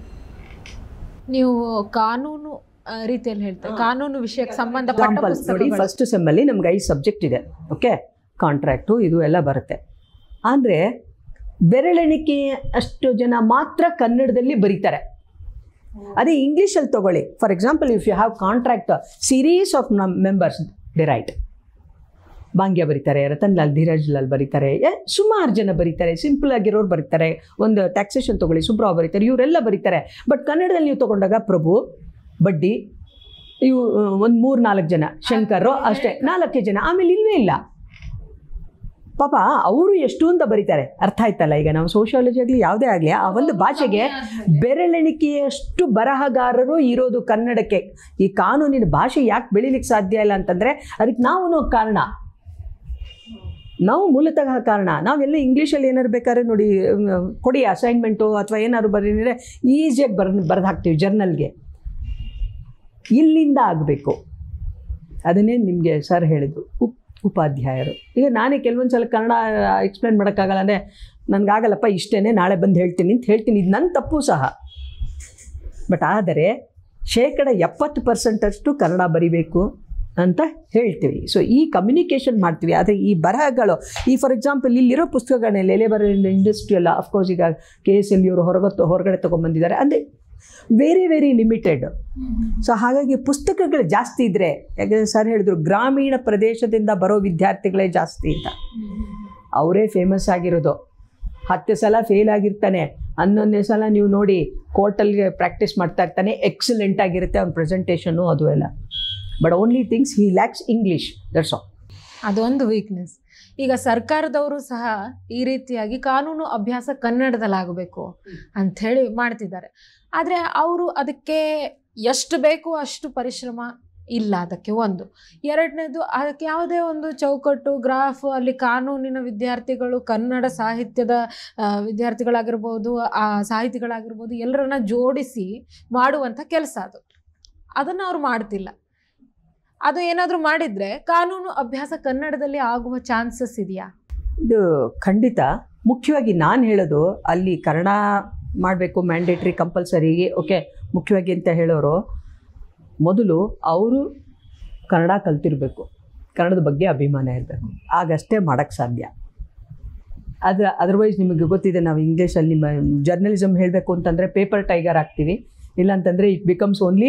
ನೀವು ಕಾನೂನು ಆ, ರೀತಿಯಲ್ಲಿ ಹೇಳ್ತಾರೆ ಕಾನೂನು ವಿಷಯಕ್ಕೆ ಸಂಬಂಧಪಟ್ಟ ಎಕ್ಸಾಂಪಲ್ ನೋಡಿ ಪುಸ್ತಕಗಳು ಫಸ್ಟ್ ಸೆಮ್ಮಲ್ಲಿ ನಮ್ಗೆ ಐದು ಸಬ್ಜೆಕ್ಟ್ ಇದೆ ಓಕೆ ಕಾಂಟ್ರಾಕ್ಟು ಇದು ಎಲ್ಲ ಬರುತ್ತೆ ಅಂದರೆ ಬೆರಳೆಣಿಕೆ ಅಷ್ಟು ಜನ ಮಾತ್ರ ಕನ್ನಡದಲ್ಲಿ ಬರೀತಾರೆ ಅದೇ ಇಂಗ್ಲೀಷಲ್ಲಿ ತಗೊಳ್ಳಿ for example if you have contract series of members the right Bhagya ಬರೀತಾರೆ ರತನ್ ಲಾಲ್ ಧೀರಜ್ ಲಾಲ್ ಬರೀತಾರೆ ಏ, ಸುಮಾರು ಜನ ಬರೀತಾರೆ ಸಿಂಪಲ್ ಆಗಿರೋರು ಬರೀತಾರೆ ಒಂದು ಟ್ಯಾಕ್ಸೇಷನ್ ತಗೊಳ್ಳಿ ಸುಬ್ರಾವ್ ಬರೀತಾರೆ ಇವರೆಲ್ಲ ಬರೀತಾರೆ ಬಟ್ ಕನ್ನಡದಲ್ಲಿ ನೀವು ತಗೊಂಡಾಗ ಪ್ರಭು ಬಡ್ಡಿ ಇವು ಒಂದು ಮೂರು ನಾಲ್ಕು ಜನ ಶಂಕರು ಅಷ್ಟೇ ನಾಲ್ಕೇ ಜನ ಆಮೇಲೆ ಇಲ್ವೇ ಇಲ್ಲ ಪಾಪ ಅವರು ಎಷ್ಟು ಅಂತ ಬರೀತಾರೆ ಅರ್ಥ ಆಯ್ತಲ್ಲ ಈಗ ನಾವು ಸೋಷಿಯಾಲಜಿ ಆಗಲಿ ಯಾವುದೇ ಆಗಲಿ ಆ ಒಂದು ಭಾಷೆಗೆ ಬೆರಳೆಣಿಕೆಯಷ್ಟು ಬರಹಗಾರರು ಇರೋದು ಕನ್ನಡಕ್ಕೆ ಈ ಕಾನೂನಿನ ಭಾಷೆ ಯಾಕೆ ಬೆಳಿಲಿಕ್ಕೆ ಸಾಧ್ಯ ಇಲ್ಲ ಅಂತಂದರೆ ಅದಕ್ಕೆ ನಾವು ಕಾರಣ ನಾವು ಮೂಲತಃ ಕಾರಣ ನಾವೆಲ್ಲ ಇಂಗ್ಲೀಷಲ್ಲಿ ಏನಾರು ಬೇಕಾದ್ರೆ ನೋಡಿ ಅಹ್, ಕೊಡಿ ಅಸೈನ್ಮೆಂಟು ಅಥವಾ ಏನಾದ್ರು ಬರೀನಿದ್ರೆ ಈಸಿಯಾಗಿ ಬರ್ ಬರೆದು ಹಾಕ್ತೀವಿ ಜರ್ನಲ್ಗೆ ಇಲ್ಲಿಂದ ಆಗಬೇಕು ಅದನ್ನೇ ನಿಮಗೆ ಸರ್ ಹೇಳಿದ್ದು ಉಪ್ ಉಪಾಧ್ಯಾಯರು ಈಗ ನಾನೇ ಕೆಲವೊಂದು ಸಲ ಕನ್ನಡ ಎಕ್ಸ್ಪ್ಲೇನ್ ಮಾಡೋಕ್ಕಾಗಲ್ಲ ಅಂದರೆ ನನಗಾಗಲ್ಲಪ್ಪ ಇಷ್ಟೇ ನಾಳೆ ಬಂದು ಹೇಳ್ತೀನಿ ಅಂತ ಹೇಳ್ತೀನಿ ಇದು ನನ್ನ ತಪ್ಪು ಸಹ ಬಟ್ ಆದರೆ ಶೇಕಡ ಎಪ್ಪತ್ತು ಪರ್ಸೆಂಟಷ್ಟು ಕನ್ನಡ ಬರಿಬೇಕು ಅಂತ ಹೇಳ್ತೀವಿ ಸೊ ಈ ಕಮ್ಯುನಿಕೇಷನ್ ಮಾಡ್ತೀವಿ ಆದರೆ ಈ ಬರಹಗಳು ಈ ಫಾರ್ ಎಕ್ಸಾಂಪಲ್ ಇಲ್ಲಿರೋ ಪುಸ್ತಕಗಳನ್ನೆಲ್ಲ ಎಲೆ ಬರೋ ಇಂಡಸ್ಟ್ರಿಯಲ್ ಅಫ್ಕೋರ್ಸ್ ಈಗ ಕೆ ಎಸ್ ಎಲ್ ಇವರು ಹೊರಗೆ ಹೊರಗಡೆ ತೊಗೊಂಬಂದಿದ್ದಾರೆ ಅಂದರೆ ವೆರಿ ವೆರಿ ಲಿಮಿಟೆಡ್ ಸೊ ಹಾಗಾಗಿ ಪುಸ್ತಕಗಳು ಜಾಸ್ತಿ ಇದ್ದರೆ ಯಾಕಂದರೆ ಸರ್ ಹೇಳಿದ್ರು ಗ್ರಾಮೀಣ ಪ್ರದೇಶದಿಂದ ಬರೋ ವಿದ್ಯಾರ್ಥಿಗಳೇ ಜಾಸ್ತಿ ಅಂತ ಅವರೇ ಫೇಮಸ್ ಆಗಿರೋದು ಹತ್ತು ಸಲ ಫೇಲ್ ಆಗಿರ್ತಾನೆ ಹನ್ನೊಂದನೇ ಸಲ ನೀವು ನೋಡಿ ಕೋರ್ಟಲ್ಗೆ ಪ್ರಾಕ್ಟೀಸ್ ಮಾಡ್ತಾ ಇರ್ತಾನೆ ಎಕ್ಸಲೆಂಟ್ ಆಗಿರುತ್ತೆ ಅವ್ನ ಪ್ರೆಸೆಂಟೇಷನು ಅದು ಎಲ್ಲ but only things he lacks English that's all ಅದೊಂದು ವೀಕ್ನೆಸ್ ಈಗ ಸರ್ಕಾರದವರು ಸಹ ಈ ರೀತಿಯಾಗಿ ಕಾನೂನು ಅಭ್ಯಾಸ ಕನ್ನಡದಲ್ಲಾಗಬೇಕು ಅಂಥೇಳಿ ಮಾಡ್ತಿದ್ದಾರೆ ಆದರೆ ಅವರು ಅದಕ್ಕೆ ಎಷ್ಟು ಬೇಕು ಅಷ್ಟು ಪರಿಶ್ರಮ ಇಲ್ಲ ಅದಕ್ಕೆ ಒಂದು ಎರಡನೇದು ಅದಕ್ಕೆ ಯಾವುದೇ ಒಂದು ಚೌಕಟ್ಟು ಗ್ರಾಫ್ ಅಲ್ಲಿ ಕಾನೂನಿನ ವಿದ್ಯಾರ್ಥಿಗಳು ಕನ್ನಡ ಸಾಹಿತ್ಯದ ಆ, ವಿದ್ಯಾರ್ಥಿಗಳಾಗಿರ್ಬೋದು ಆ ಸಾಹಿತಿಗಳಾಗಿರ್ಬೋದು ಎಲ್ಲರನ್ನ ಜೋಡಿಸಿ ಮಾಡುವಂಥ ಕೆಲಸ ಅದು ಅದನ್ನು ಅವ್ರು ಮಾಡ್ತಿಲ್ಲ ಅದು ಏನಾದರೂ ಮಾಡಿದರೆ ಕಾನೂನು ಅಭ್ಯಾಸ ಕನ್ನಡದಲ್ಲಿ ಆಗುವ ಚಾನ್ಸಸ್ ಇದೆಯಾ ಇದು ಖಂಡಿತ ಮುಖ್ಯವಾಗಿ ನಾನು ಹೇಳೋದು ಅಲ್ಲಿ ಕನ್ನಡ ಮಾಡಬೇಕು ಮ್ಯಾಂಡೇಟ್ರಿ ಕಂಪಲ್ಸರಿ ಓಕೆ ಮುಖ್ಯವಾಗಿ ಅಂತ ಹೇಳೋರು ಮೊದಲು ಅವರು ಕನ್ನಡ ಕಲ್ತಿರಬೇಕು ಕನ್ನಡದ ಬಗ್ಗೆ ಅಭಿಮಾನ ಇರಬೇಕು ಆಗಷ್ಟೇ ಮಾಡೋಕ್ಕೆ ಸಾಧ್ಯ ಅದು ಅದರ್ವೈಸ್ ನಿಮಗೆ ಗೊತ್ತಿದೆ ನಾವು ಇಂಗ್ಲೀಷಲ್ಲಿ ನಿಮ್ಮ ಜರ್ನಲಿಸಮ್ ಹೇಳಬೇಕು ಅಂತಂದರೆ ಪೇಪರ್ ಟೈಗರ್ ಆಗ್ತೀವಿ ಇಲ್ಲಾಂತಂದರೆ ಇಟ್ ಬಿಕಮ್ಸ್ ಓನ್ಲಿ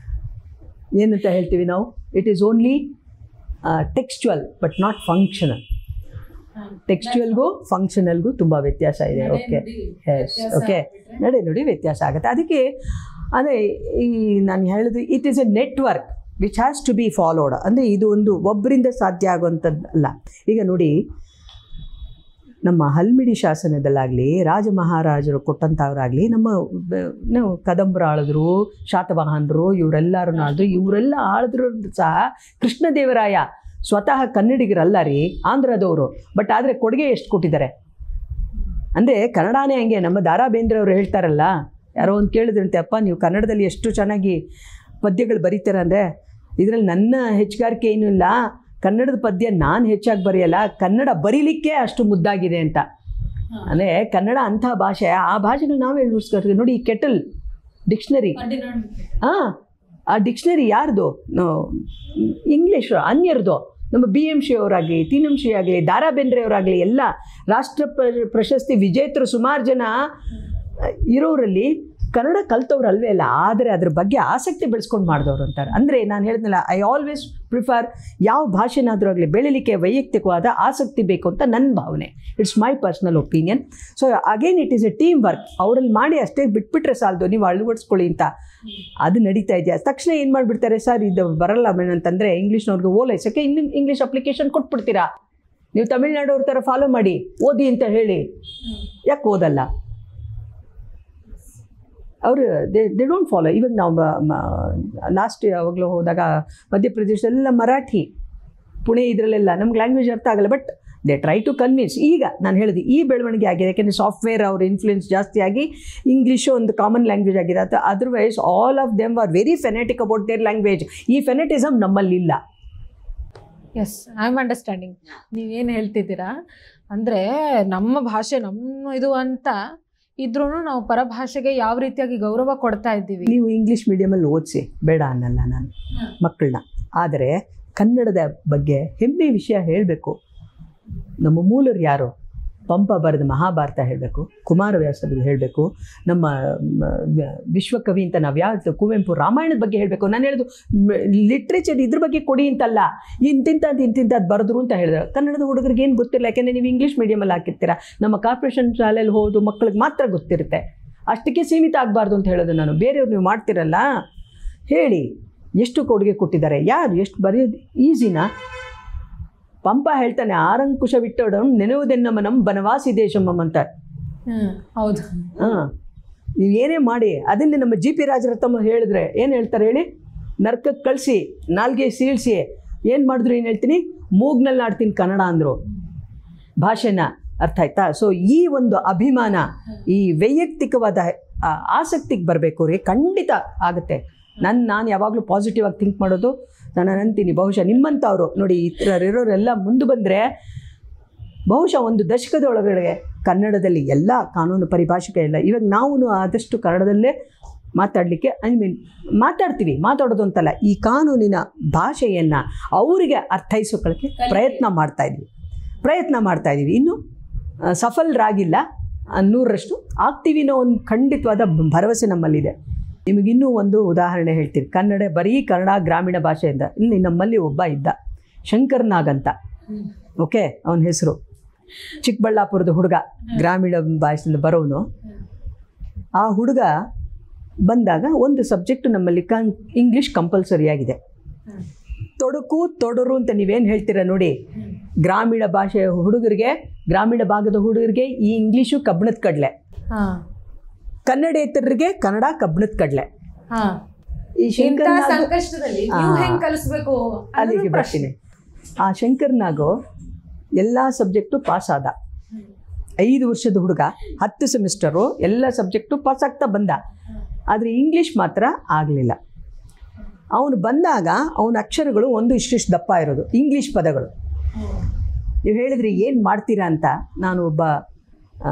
ಏನಂತ ಹೇಳ್ತೀವಿ ನಾವು it is only textual but not functional ಟೆಕ್ಸ್ಚುಯಲ್ಗೂ ಫಂಕ್ಷನಲ್ಗೂ ತುಂಬ ವ್ಯತ್ಯಾಸ ಇದೆ ಓಕೆ ಎಸ್ ಓಕೆ ನಡೆ ನುಡಿ ವ್ಯತ್ಯಾಸ ಆಗುತ್ತೆ ಅದಕ್ಕೆ ಅದೇ ಈ ನಾನು ಹೇಳೋದು it is a network which has to be followed ಅಂದರೆ ಇದು ಒಂದು ಒಬ್ಬರಿಂದ ಸಾಧ್ಯ ಆಗುವಂಥದ್ದು ಅಲ್ಲ ಈಗ ನೋಡಿ ನಮ್ಮ ಹಲ್ಮಿಡಿ ಶಾಸನದಲ್ಲಾಗಲಿ ರಾಜ ಮಹಾರಾಜರು ಕೊಟ್ಟಂಥವ್ರಾಗಲಿ ನಮ್ಮ ಬ- ನಾವು ಕದಂಬರು ಆಳಿದ್ರು ಶಾತವಾಹನರು ಇವರೆಲ್ಲರೂ ಆಳಿದ್ರು ಇವರೆಲ್ಲ ಆಳಿದ್ರು ಸಹ ಕೃಷ್ಣದೇವರಾಯ ಸ್ವತಃ ಕನ್ನಡಿಗರಲ್ಲ ರೀ ಆಂಧ್ರದವರು ಬಟ್ ಆದರೆ ಕೊಡುಗೆ ಎಷ್ಟು ಕೊಟ್ಟಿದ್ದಾರೆ ಅಂದರೆ ಕನ್ನಡನೇ ಹಂಗೆ ನಮ್ಮ ದಾರಾ ಬೇಂದ್ರೆ ಅವರು ಹೇಳ್ತಾರಲ್ಲ ಯಾರೋ ಒಂದು ಕೇಳಿದ್ರಂತೆ ಅಪ್ಪ ನೀವು ಕನ್ನಡದಲ್ಲಿ ಎಷ್ಟು ಚೆನ್ನಾಗಿ ಪದ್ಯಗಳು ಬರೀತೀರ ಅಂದರೆ ಇದರಲ್ಲಿ ನನ್ನ ಹೆಚ್ಚುಗಾರಿಕೆ ಏನೂ ಇಲ್ಲ ಕನ್ನಡದ ಪದ್ಯ ನಾನು ಹೆಚ್ಚಾಗಿ ಬರೆಯಲ್ಲ ಕನ್ನಡ ಬರೀಲಿಕ್ಕೆ ಅಷ್ಟು ಮುದ್ದಾಗಿದೆ ಅಂತ ಅಂದರೆ ಕನ್ನಡ ಅಂಥ ಭಾಷೆ ಆ ಭಾಷೆಗಳು ನಾವೇ ಉಳಿಸ್ಕೊಳ್ತೀವಿ ನೋಡಿ ಈ ಕೆಟಲ್ ಡಿಕ್ಷನರಿ ಹಾಂ ಆ ಡಿಕ್ಷನರಿ ಯಾರ್ದು ಇಂಗ್ಲೀಷ್ ಅನ್ಯರ್ದು ನಮ್ಮ ಬಿ ಎಮ್ ಶಿ ಅವರಾಗಲಿ ಟಿ ಎಮ್ ಶಿ ಆಗಲಿ ದಾರಾ ಬೇಂದ್ರೆ ಅವರಾಗಲಿ ಎಲ್ಲ ರಾಷ್ಟ್ರ ಪ್ರ- ಪ್ರಶಸ್ತಿ ವಿಜೇತರು ಸುಮಾರು ಜನ ಇರೋರಲ್ಲಿ ಕನ್ನಡ ಕಲ್ತವ್ರು ಅಲ್ವೇ ಅಲ್ಲ ಆದರೆ ಅದ್ರ ಬಗ್ಗೆ ಆಸಕ್ತಿ ಬೆಳೆಸ್ಕೊಂಡು ಮಾಡಿದವ್ರು ಅಂತಾರೆ ಅಂದರೆ ನಾನು ಹೇಳಿದ್ನಲ್ಲ ಐ ಆಲ್ವೇಸ್ ಪ್ರಿಫರ್ ಯಾವ ಭಾಷೆನಾದರೂ ಆಗಲಿ ಬೆಳಿಲಿಕ್ಕೆ ವೈಯಕ್ತಿಕವಾದ ಆಸಕ್ತಿ ಬೇಕು ಅಂತ ನನ್ನ ಭಾವನೆ it's my personal opinion so again it is a teamwork ಅವರಲ್ಲಿ ಮಾಡಿ ಅಷ್ಟೇ ಬಿಟ್ಬಿಟ್ರೆ ಸಾಲದು ನೀವು ಅಳವಡಿಸ್ಕೊಳ್ಳಿ ಅಂತ ಅದು ನಡೀತಾ ಇದೆಯಾ ತಕ್ಷಣ ಏನು ಮಾಡಿಬಿಡ್ತಾರೆ ಸರ್ ಇದು ಬರಲ್ಲ ಮೇಡಮ್ ಅಂತಂದರೆ ಇಂಗ್ಲೀಷ್ನವ್ರಿಗೆ ಓಲೈಸೋಕ್ಕೆ ಇನ್ನು ಇಂಗ್ಲೀಷ್ ಅಪ್ಲಿಕೇಶನ್ ಕೊಟ್ಬಿಡ್ತೀರಾ ನೀವು ತಮಿಳ್ನಾಡವ್ರ ಥರ ಫಾಲೋ ಮಾಡಿ ಓದಿ ಅಂತ ಹೇಳಿ ಯಾಕೆ ಓದಲ್ಲ ಅವರು ದೇ ದೇ ಡೋಂಟ್ ಫಾಲೋ ಇವಾಗ ನಾವು ಲಾಸ್ಟ್ ಯಾವಾಗಲೂ ಹೋದಾಗ ಮಧ್ಯಪ್ರದೇಶದಲ್ಲೆಲ್ಲ ಮರಾಠಿ ಪುಣೆ ಇದರಲ್ಲೆಲ್ಲ ನಮ್ಗೆ ಲ್ಯಾಂಗ್ವೇಜ್ ಅರ್ಥ ಆಗಲ್ಲ but they try to convince ಈಗ ನಾನು ಹೇಳಿದೆ ಈ ಬೆಳವಣಿಗೆ ಆಗಿದೆ ಯಾಕೆಂದರೆ ಸಾಫ್ಟ್ವೇರ್ ಅವ್ರ ಇನ್ಫ್ಲುಯೆನ್ಸ್ ಜಾಸ್ತಿ ಆಗಿ ಇಂಗ್ಲೀಷು ಒಂದು ಕಾಮನ್ ಲ್ಯಾಂಗ್ವೇಜ್ ಆಗಿದೆ ಅದು otherwise all of them are very fanatic about their language ಈ ಫೆನೆಟಿಸಮ್ ನಮ್ಮಲ್ಲಿಲ್ಲ ಎಸ್ ಐ ಆಮ್ ಅಂಡರ್ಸ್ಟ್ಯಾಂಡಿಂಗ್ ನೀವೇನು ಹೇಳ್ತಿದ್ದೀರಾ ಅಂದರೆ ನಮ್ಮ ಭಾಷೆ ನಮ್ಮ ಇದು ಅಂತ ಇದ್ರೂ ನಾವು ಪರಭಾಷೆಗೆ ಯಾವ ರೀತಿಯಾಗಿ ಗೌರವ ಕೊಡ್ತಾ ಇದ್ದೀವಿ ನೀವು ಇಂಗ್ಲೀಷ್ ಮೀಡಿಯಮಲ್ಲಿ ಓದಿಸಿ ಬೇಡ ಅನ್ನಲ್ಲ ನಾನು ಮಕ್ಕಳನ್ನ ಆದರೆ ಕನ್ನಡದ ಬಗ್ಗೆ ಹೆಮ್ಮೆ ವಿಷಯ ಹೇಳಬೇಕು ನಮ್ಮ ಮೂಲರು ಯಾರು ಪಂಪ ಬರೆದ ಮಹಾಭಾರತ ಹೇಳಬೇಕು ಕುಮಾರವ್ಯಾಸರು ಹೇಳಬೇಕು ನಮ್ಮ ಮ, ವ- ವಿಶ್ವಕವಿ ಅಂತ ನಾವು ಯಾವ ಕುವೆಂಪು ರಾಮಾಯಣದ ಬಗ್ಗೆ ಹೇಳಬೇಕು ನಾನು ಹೇಳೋದು ಲಿಟ್ರೇಚರ್ ಇದ್ರ ಬಗ್ಗೆ ಕೊಡಿ ಅಂತಲ್ಲ ಇಂತಿಂಥದ್ದು ಇಂತಿಂಥದ್ದು ಬರೆದ್ರು ಅಂತ ಹೇಳಿದ್ರು ಕನ್ನಡದ ಹುಡುಗರಿಗೆ ಏನು ಗೊತ್ತಿಲ್ಲ ಯಾಕೆಂದರೆ ನೀವು ಇಂಗ್ಲೀಷ್ ಮೀಡಿಯಮಲ್ಲಿ ಹಾಕಿರ್ತೀರ ನಮ್ಮ ಕಾರ್ಪೊರೇಷನ್ ಶಾಲೆಯಲ್ಲಿ ಹೋದು ಮಕ್ಕಳಿಗೆ ಮಾತ್ರ ಗೊತ್ತಿರುತ್ತೆ ಅಷ್ಟಕ್ಕೆ ಸೀಮಿತ ಆಗಬಾರ್ದು ಅಂತ ಹೇಳೋದು ನಾನು ಬೇರೆಯವ್ರು ನೀವು ಮಾಡ್ತಿರಲ್ಲ ಹೇಳಿ ಎಷ್ಟು ಕೊಡುಗೆ ಕೊಟ್ಟಿದ್ದಾರೆ ಯಾರು ಎಷ್ಟು ಬರೆಯೋದು ಈಸಿನಾ ಪಂಪ ಹೇಳ್ತಾನೆ ಆರಂಕುಶ ಬಿಟ್ಟೋಡಂ ನೆನೆಯುವುದೆನ್ನಮನಂ ಬನವಾಸಿ ದೇಶಮಂ ಅಂತ ಹ್ಮ್ ಹೌದು ಹಾಂ ನೀವು ಏನೇ ಮಾಡಿ ಅದನ್ನೇ ನಮ್ಮ ಜಿ ಪಿ ರಾಜರತ್ನಮ್ಮ ಹೇಳಿದ್ರೆ ಏನು ಹೇಳ್ತಾರೆ ಹೇಳಿ ನರ್ಕಕ್ಕೆ ಕಳಿಸಿ ನಾಲ್ಗೆ ಸೀಳಿಸಿ ಏನು ಮಾಡಿದ್ರು ಏನು ಹೇಳ್ತೀನಿ ಮೂಗ್ನಲ್ಲಿ ಆಡ್ತೀನಿ ಕನ್ನಡ ಅಂದರು ಭಾಷೆನ ಅರ್ಥ ಆಯ್ತಾ ಸೊ ಈ ಒಂದು ಅಭಿಮಾನ ಈ ವೈಯಕ್ತಿಕವಾದ ಆ, ಆಸಕ್ತಿಗೆ ಬರಬೇಕು ರೀ ಖಂಡಿತ ಆಗುತ್ತೆ ನನ್ನ ನಾನು ಯಾವಾಗಲೂ ಪಾಸಿಟಿವ್ ಆಗಿ ಥಿಂಕ್ ಮಾಡೋದು ನಾನು ಅಂತೀನಿ ಬಹುಶಃ ನಿಮ್ಮಂಥವ್ರು ನೋಡಿ ಈ ಥರ ಇರೋರೆಲ್ಲ ಮುಂದೆ ಬಂದರೆ ಬಹುಶಃ ಒಂದು ದಶಕದ ಒಳಗಡೆ ಕನ್ನಡದಲ್ಲಿ ಎಲ್ಲ ಕಾನೂನು ಪರಿಭಾಷೆಗೆ ಎಲ್ಲ ಇವಾಗ ನಾವು ಆದಷ್ಟು ಕನ್ನಡದಲ್ಲೇ ಮಾತಾಡಲಿಕ್ಕೆ ಐ ಮೀನ್ ಮಾತಾಡ್ತೀವಿ ಮಾತಾಡೋದು ಅಂತಲ್ಲ ಈ ಕಾನೂನಿನ ಭಾಷೆಯನ್ನು ಅವರಿಗೆ ಅರ್ಥೈಸ್ಕೊಳ್ಳೋಕ್ಕೆ ಪ್ರಯತ್ನ ಮಾಡ್ತಾ ಇದ್ವಿ ಪ್ರಯತ್ನ ಮಾಡ್ತಾ ಇದ್ದೀವಿ ಇನ್ನು ಆ, ಸಫಲರಾಗಿಲ್ಲ ಆ, ನೂರರಷ್ಟು ಆಗ್ತೀವಿ ಅನ್ನೋ ಒಂದು ಖಂಡಿತವಾದ ಭರವಸೆ ನಮ್ಮಲ್ಲಿದೆ ನಿಮಗಿನ್ನೂ ಒಂದು ಉದಾಹರಣೆ ಹೇಳ್ತೀನಿ ಕನ್ನಡ ಬರೀ ಕನ್ನಡ ಗ್ರಾಮೀಣ ಭಾಷೆಯಿಂದ ಇಲ್ಲಿ ನಮ್ಮಲ್ಲಿ ಒಬ್ಬ ಇದ್ದ ಶಂಕರ್ ನಾಗ್ ಅಂತ ಓಕೆ ಅವನ ಹೆಸರು ಚಿಕ್ಕಬಳ್ಳಾಪುರದ ಹುಡುಗ ಗ್ರಾಮೀಣ ಭಾಷೆಯಿಂದ ಬರೋನು ಆ ಹುಡುಗ ಬಂದಾಗ ಒಂದು ಸಬ್ಜೆಕ್ಟ್ ನಮ್ಮಲ್ಲಿ ಕನ್ ಇಂಗ್ಲೀಷ್ ಕಂಪಲ್ಸರಿ ಆಗಿದೆ ತೊಡಕು ತೊಡರು ಅಂತ ನೀವೇನು ಹೇಳ್ತೀರಾ ನೋಡಿ ಗ್ರಾಮೀಣ ಭಾಷೆಯ ಹುಡುಗರಿಗೆ ಗ್ರಾಮೀಣ ಭಾಗದ ಹುಡುಗರಿಗೆ ಈ ಇಂಗ್ಲೀಷು ಕಬ್ಬಣದ ಕಡಲೆ ಹಾ ಕನ್ನಡೇತರರಿಗೆ ಕನ್ನಡ ಕಬ್ಬಣದ ಕಡಲೆ ಹಾ ಈ ಇಂಥ ಶಂಕರ್ ನಾಗ್ ಸಂಕಷ್ಟದಲ್ಲಿ ಆ. ನೀವು ಹೆಂಗ್ ಕಲಿಸ್ಬೇಕು ಅಲ್ಲಿಗೆ ಅನ್ನೋದು ಪ್ರಶ್ನೆ. ಬರ್ತೀನಿ ಆ ಶಂಕರ್ ನಾಗು ಎಲ್ಲ ಸಬ್ಜೆಕ್ಟು ಪಾಸ್ ಆದ ಐದು ವರ್ಷದ ಹುಡುಗ ಹತ್ತು ಸೆಮಿಸ್ಟರು ಎಲ್ಲ ಸಬ್ಜೆಕ್ಟು ಪಾಸ್ ಆಗ್ತಾ ಬಂದ ಆದರೆ ಇಂಗ್ಲೀಷ್ ಮಾತ್ರ ಆಗಲಿಲ್ಲ ಅವನು ಬಂದಾಗ ಅವನ ಅಕ್ಷರಗಳು ಒಂದು ಇಷ್ಟಿಷ್ಟು ದಪ್ಪ ಇರೋದು ಇಂಗ್ಲೀಷ್ ಪದಗಳು ನೀವು ಹೇಳಿದ್ರಿ ಏನು ಮಾಡ್ತೀರಾ ಅಂತ ನಾನು ಒಬ್ಬ ಆ,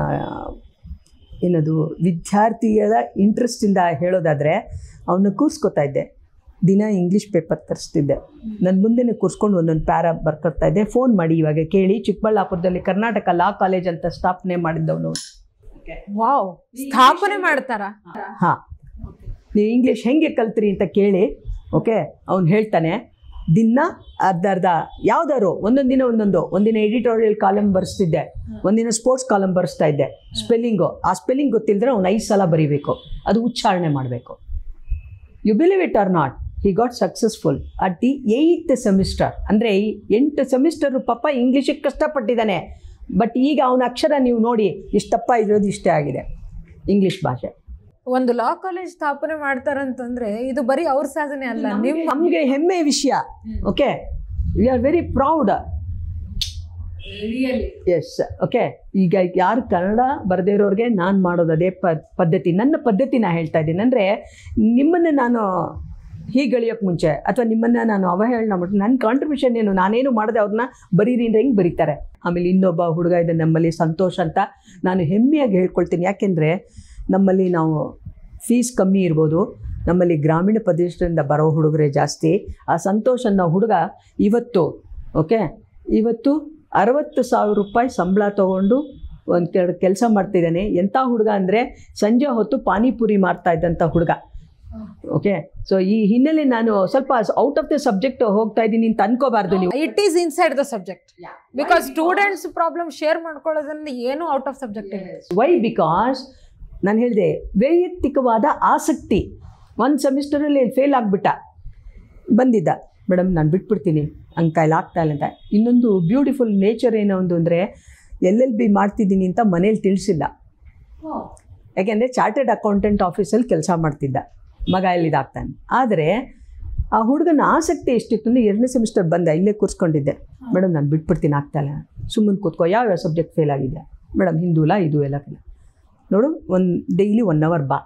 ಏನದು ವಿದ್ಯಾರ್ಥಿಗಳ ಇಂಟ್ರೆಸ್ಟಿಂದ ಹೇಳೋದಾದರೆ ಅವನ್ನ ಕೂರಿಸ್ಕೊತಾ ಇದ್ದೆ ದಿನ ಇಂಗ್ಲೀಷ್ ಪೇಪರ್ ತರಿಸ್ತಿದ್ದೆ ನನ್ನ ಮುಂದೆನೇ ಕೂರಿಸ್ಕೊಂಡು ಒಂದೊಂದು ಪ್ಯಾರಾ ಬರ್ಕೊಡ್ತಾ ಇದ್ದೆ ಫೋನ್ ಮಾಡಿ ಇವಾಗ ಕೇಳಿ ಚಿಕ್ಕಬಳ್ಳಾಪುರದಲ್ಲಿ ಕರ್ನಾಟಕ ಲಾ ಕಾಲೇಜ್ ಅಂತ ಸ್ಥಾಪನೆ ಮಾಡಿದ್ದವನು ವಾವ್ ಸ್ಥಾಪನೆ ಮಾಡ್ತಾರ ಹಾಂ ನೀವು ಇಂಗ್ಲೀಷ್ ಹೆಂಗೆ ಕಲ್ತ್ರಿ ಅಂತ ಕೇಳಿ ಓಕೆ ಅವ್ನು ಹೇಳ್ತಾನೆ ದಿನ ಅರ್ಧ ಅರ್ಧ ಯಾವ್ದಾರು ಒಂದೊಂದು ದಿನ ಒಂದೊಂದು ಒಂದಿನ ಎಡಿಟೋರಿಯಲ್ ಕಾಲಮ್ ಬರೆಸ್ತಿದ್ದೆ ಒಂದಿನ ಸ್ಪೋರ್ಟ್ಸ್ ಕಾಲಮ್ ಬರೆಸ್ತಾ ಇದ್ದೆ ಸ್ಪೆಲ್ಲಿಂಗು ಆ ಸ್ಪೆಲ್ಲಿಂಗ್ ಗೊತ್ತಿಲ್ಲದ್ರೆ ಅವ್ನು ಐದು ಸಲ ಬರೀಬೇಕು ಅದು ಉಚ್ಚಾರಣೆ ಮಾಡಬೇಕು you believe it or not he got successful at the eighth semester ಅಂದರೆ ಎಂಟು ಸೆಮಿಸ್ಟರ್ ಪಾಪ ಇಂಗ್ಲೀಷಿಗೆ ಕಷ್ಟಪಟ್ಟಿದ್ದಾನೆ ಬಟ್ ಈಗ ಅವನ ಅಕ್ಷರ ನೀವು ನೋಡಿ ಇಷ್ಟು ತಪ್ಪ ಇರೋದು ಇಷ್ಟೇ ಆಗಿದೆ ಇಂಗ್ಲೀಷ್ ಭಾಷೆ ಒಂದು ಲಾ ಕಾಲೇಜ್ ಸ್ಥಾಪನೆ ಮಾಡ್ತಾರಂತಂದ್ರೆ ಇದು ಬರೀ ಅವ್ರ ಸಾಧನೆ ಅಲ್ಲ ನಿಮ್ಮ ನಮಗೆ ಹೆಮ್ಮೆ ವಿಷಯ okay we are very proud yes okay ಈಗ ಯಾರು ಕನ್ನಡ ಬರದೇ ಇರೋರಿಗೆ ನಾನು ಮಾಡೋದು ಅದೇ ಪ ಪದ್ಧತಿ ನನ್ನ ಪದ್ಧತಿ ನಾ ಹೇಳ್ತಾ ಇದ್ದೀನಿ ಅಂದರೆ ನಿಮ್ಮನ್ನು ನಾನು ಹೀಗಳಿಯೋಕ್ಕೆ ಮುಂಚೆ ಅಥವಾ ನಿಮ್ಮನ್ನು ನಾನು ಅವಹೇಳನ ಮಾಡಿ ನನ್ನ ಕಾಂಟ್ರಿಬ್ಯೂಷನ್ ಏನು ನಾನೇನು ಮಾಡದೆ ಅವ್ರನ್ನ ಬರೀರಿ ಅಂದ್ರೆ ಹೆಂಗೆ ಬರೀತಾರೆ ಆಮೇಲೆ ಇನ್ನೊಬ್ಬ ಹುಡುಗ ಇದೆ ನಮ್ಮಲ್ಲಿ ಸಂತೋಷ್ ಅಂತ ನಾನು ಹೆಮ್ಮೆಯಾಗಿ ಹೇಳ್ಕೊಳ್ತೀನಿ ಯಾಕೆಂದರೆ ನಮ್ಮಲ್ಲಿ ನಾವು ಫೀಸ್ ಕಮ್ಮಿ ಇರ್ಬೋದು ನಮ್ಮಲ್ಲಿ ಗ್ರಾಮೀಣ ಪ್ರದೇಶದಿಂದ ಬರೋ ಹುಡುಗರೇ ಜಾಸ್ತಿ ಆ ಸಂತೋಷ್ ಅನ್ನೋ ಹುಡುಗ ಇವತ್ತು ಓಕೆ ಇವತ್ತು ಅರವತ್ತು ಸಾವಿರ ರೂಪಾಯಿ ಸಂಬಳ ತೊಗೊಂಡು ಒಂದು ಕೆಲ ಕೆಲಸ ಮಾಡ್ತಿದ್ದಾನೆ ಎಂಥ ಹುಡುಗ ಅಂದರೆ ಸಂಜೆ ಹೊತ್ತು ಪಾನಿಪುರಿ ಮಾರ್ತಾ ಇದ್ದಂಥ ಹುಡುಗ ಓಕೆ ಸೊ ಈ ಹಿನ್ನೆಲೆ ನಾನು ಸ್ವಲ್ಪ ಔಟ್ ಆಫ್ ದ ಸಬ್ಜೆಕ್ಟ್ ಹೋಗ್ತಾ ಇದ್ದೀನಿ ಅಂತ ಅನ್ಕೋಬಾರ್ದು ನೀವು it is inside the subject because students problem share ಮಾಡ್ಕೊಳ್ಳೋದ್ರಿಂದ ಏನು ಔಟ್ ಆಫ್ ಸಬ್ಜೆಕ್ಟ್ ಇದೆ ವೈ ಬಿಕಾಸ್ ನಾನು ಹೇಳಿದೆ ವೈಯಕ್ತಿಕವಾದ ಆಸಕ್ತಿ ಒಂದು ಸೆಮಿಸ್ಟರಲ್ಲಿ ಫೇಲ್ ಆಗಿಬಿಟ್ಟ ಬಂದಿದ್ದ ಮೇಡಮ್ ನಾನು ಬಿಟ್ಬಿಡ್ತೀನಿ ಹಂಗೆ ಕೈಲಿ ಆಗ್ತಾ ಇಲ್ಲ ಅಂತ ಇನ್ನೊಂದು ಬ್ಯೂಟಿಫುಲ್ ನೇಚರ್ ಏನೋ ಒಂದು ಅಂದರೆ ಎಲ್ ಎಲ್ ಬಿ ಮಾಡ್ತಿದ್ದೀನಿ ಅಂತ ಮನೇಲಿ ತಿಳಿಸಿಲ್ಲ ಯಾಕೆಂದರೆ ಚಾರ್ಟೆಡ್ ಅಕೌಂಟೆಂಟ್ ಆಫೀಸಲ್ಲಿ ಕೆಲಸ ಮಾಡ್ತಿದ್ದ ಮಗ ಎಲ್ಲಿದಾಗ್ತಾನೆ ಆದರೆ ಆ ಹುಡುಗನ ಆಸಕ್ತಿ ಎಷ್ಟಿತ್ತು ಅಂದರೆ ಎರಡನೇ ಸೆಮಿಸ್ಟರ್ ಬಂದ ಇಲ್ಲೇ ಕೂರಿಸ್ಕೊಂಡಿದ್ದೆ ಮೇಡಮ್ ನಾನು ಬಿಟ್ಬಿಡ್ತೀನಿ ಆಗ್ತಾಯಿಲ್ಲ ಸುಮ್ಮನೆ ಕೂತ್ಕೋ ಯಾವ ಯಾವ ಸಬ್ಜೆಕ್ಟ್ ಫೇಲ್ ಆಗಿದೆ ಮೇಡಮ್ ಹಿಂದೂಲ ಇದು ಎಲ್ಲ ಫೇಲ್ ನೋಡು ಒಂದು ಡೈಲಿ ಒನ್ ಅವರ್ ಬಾ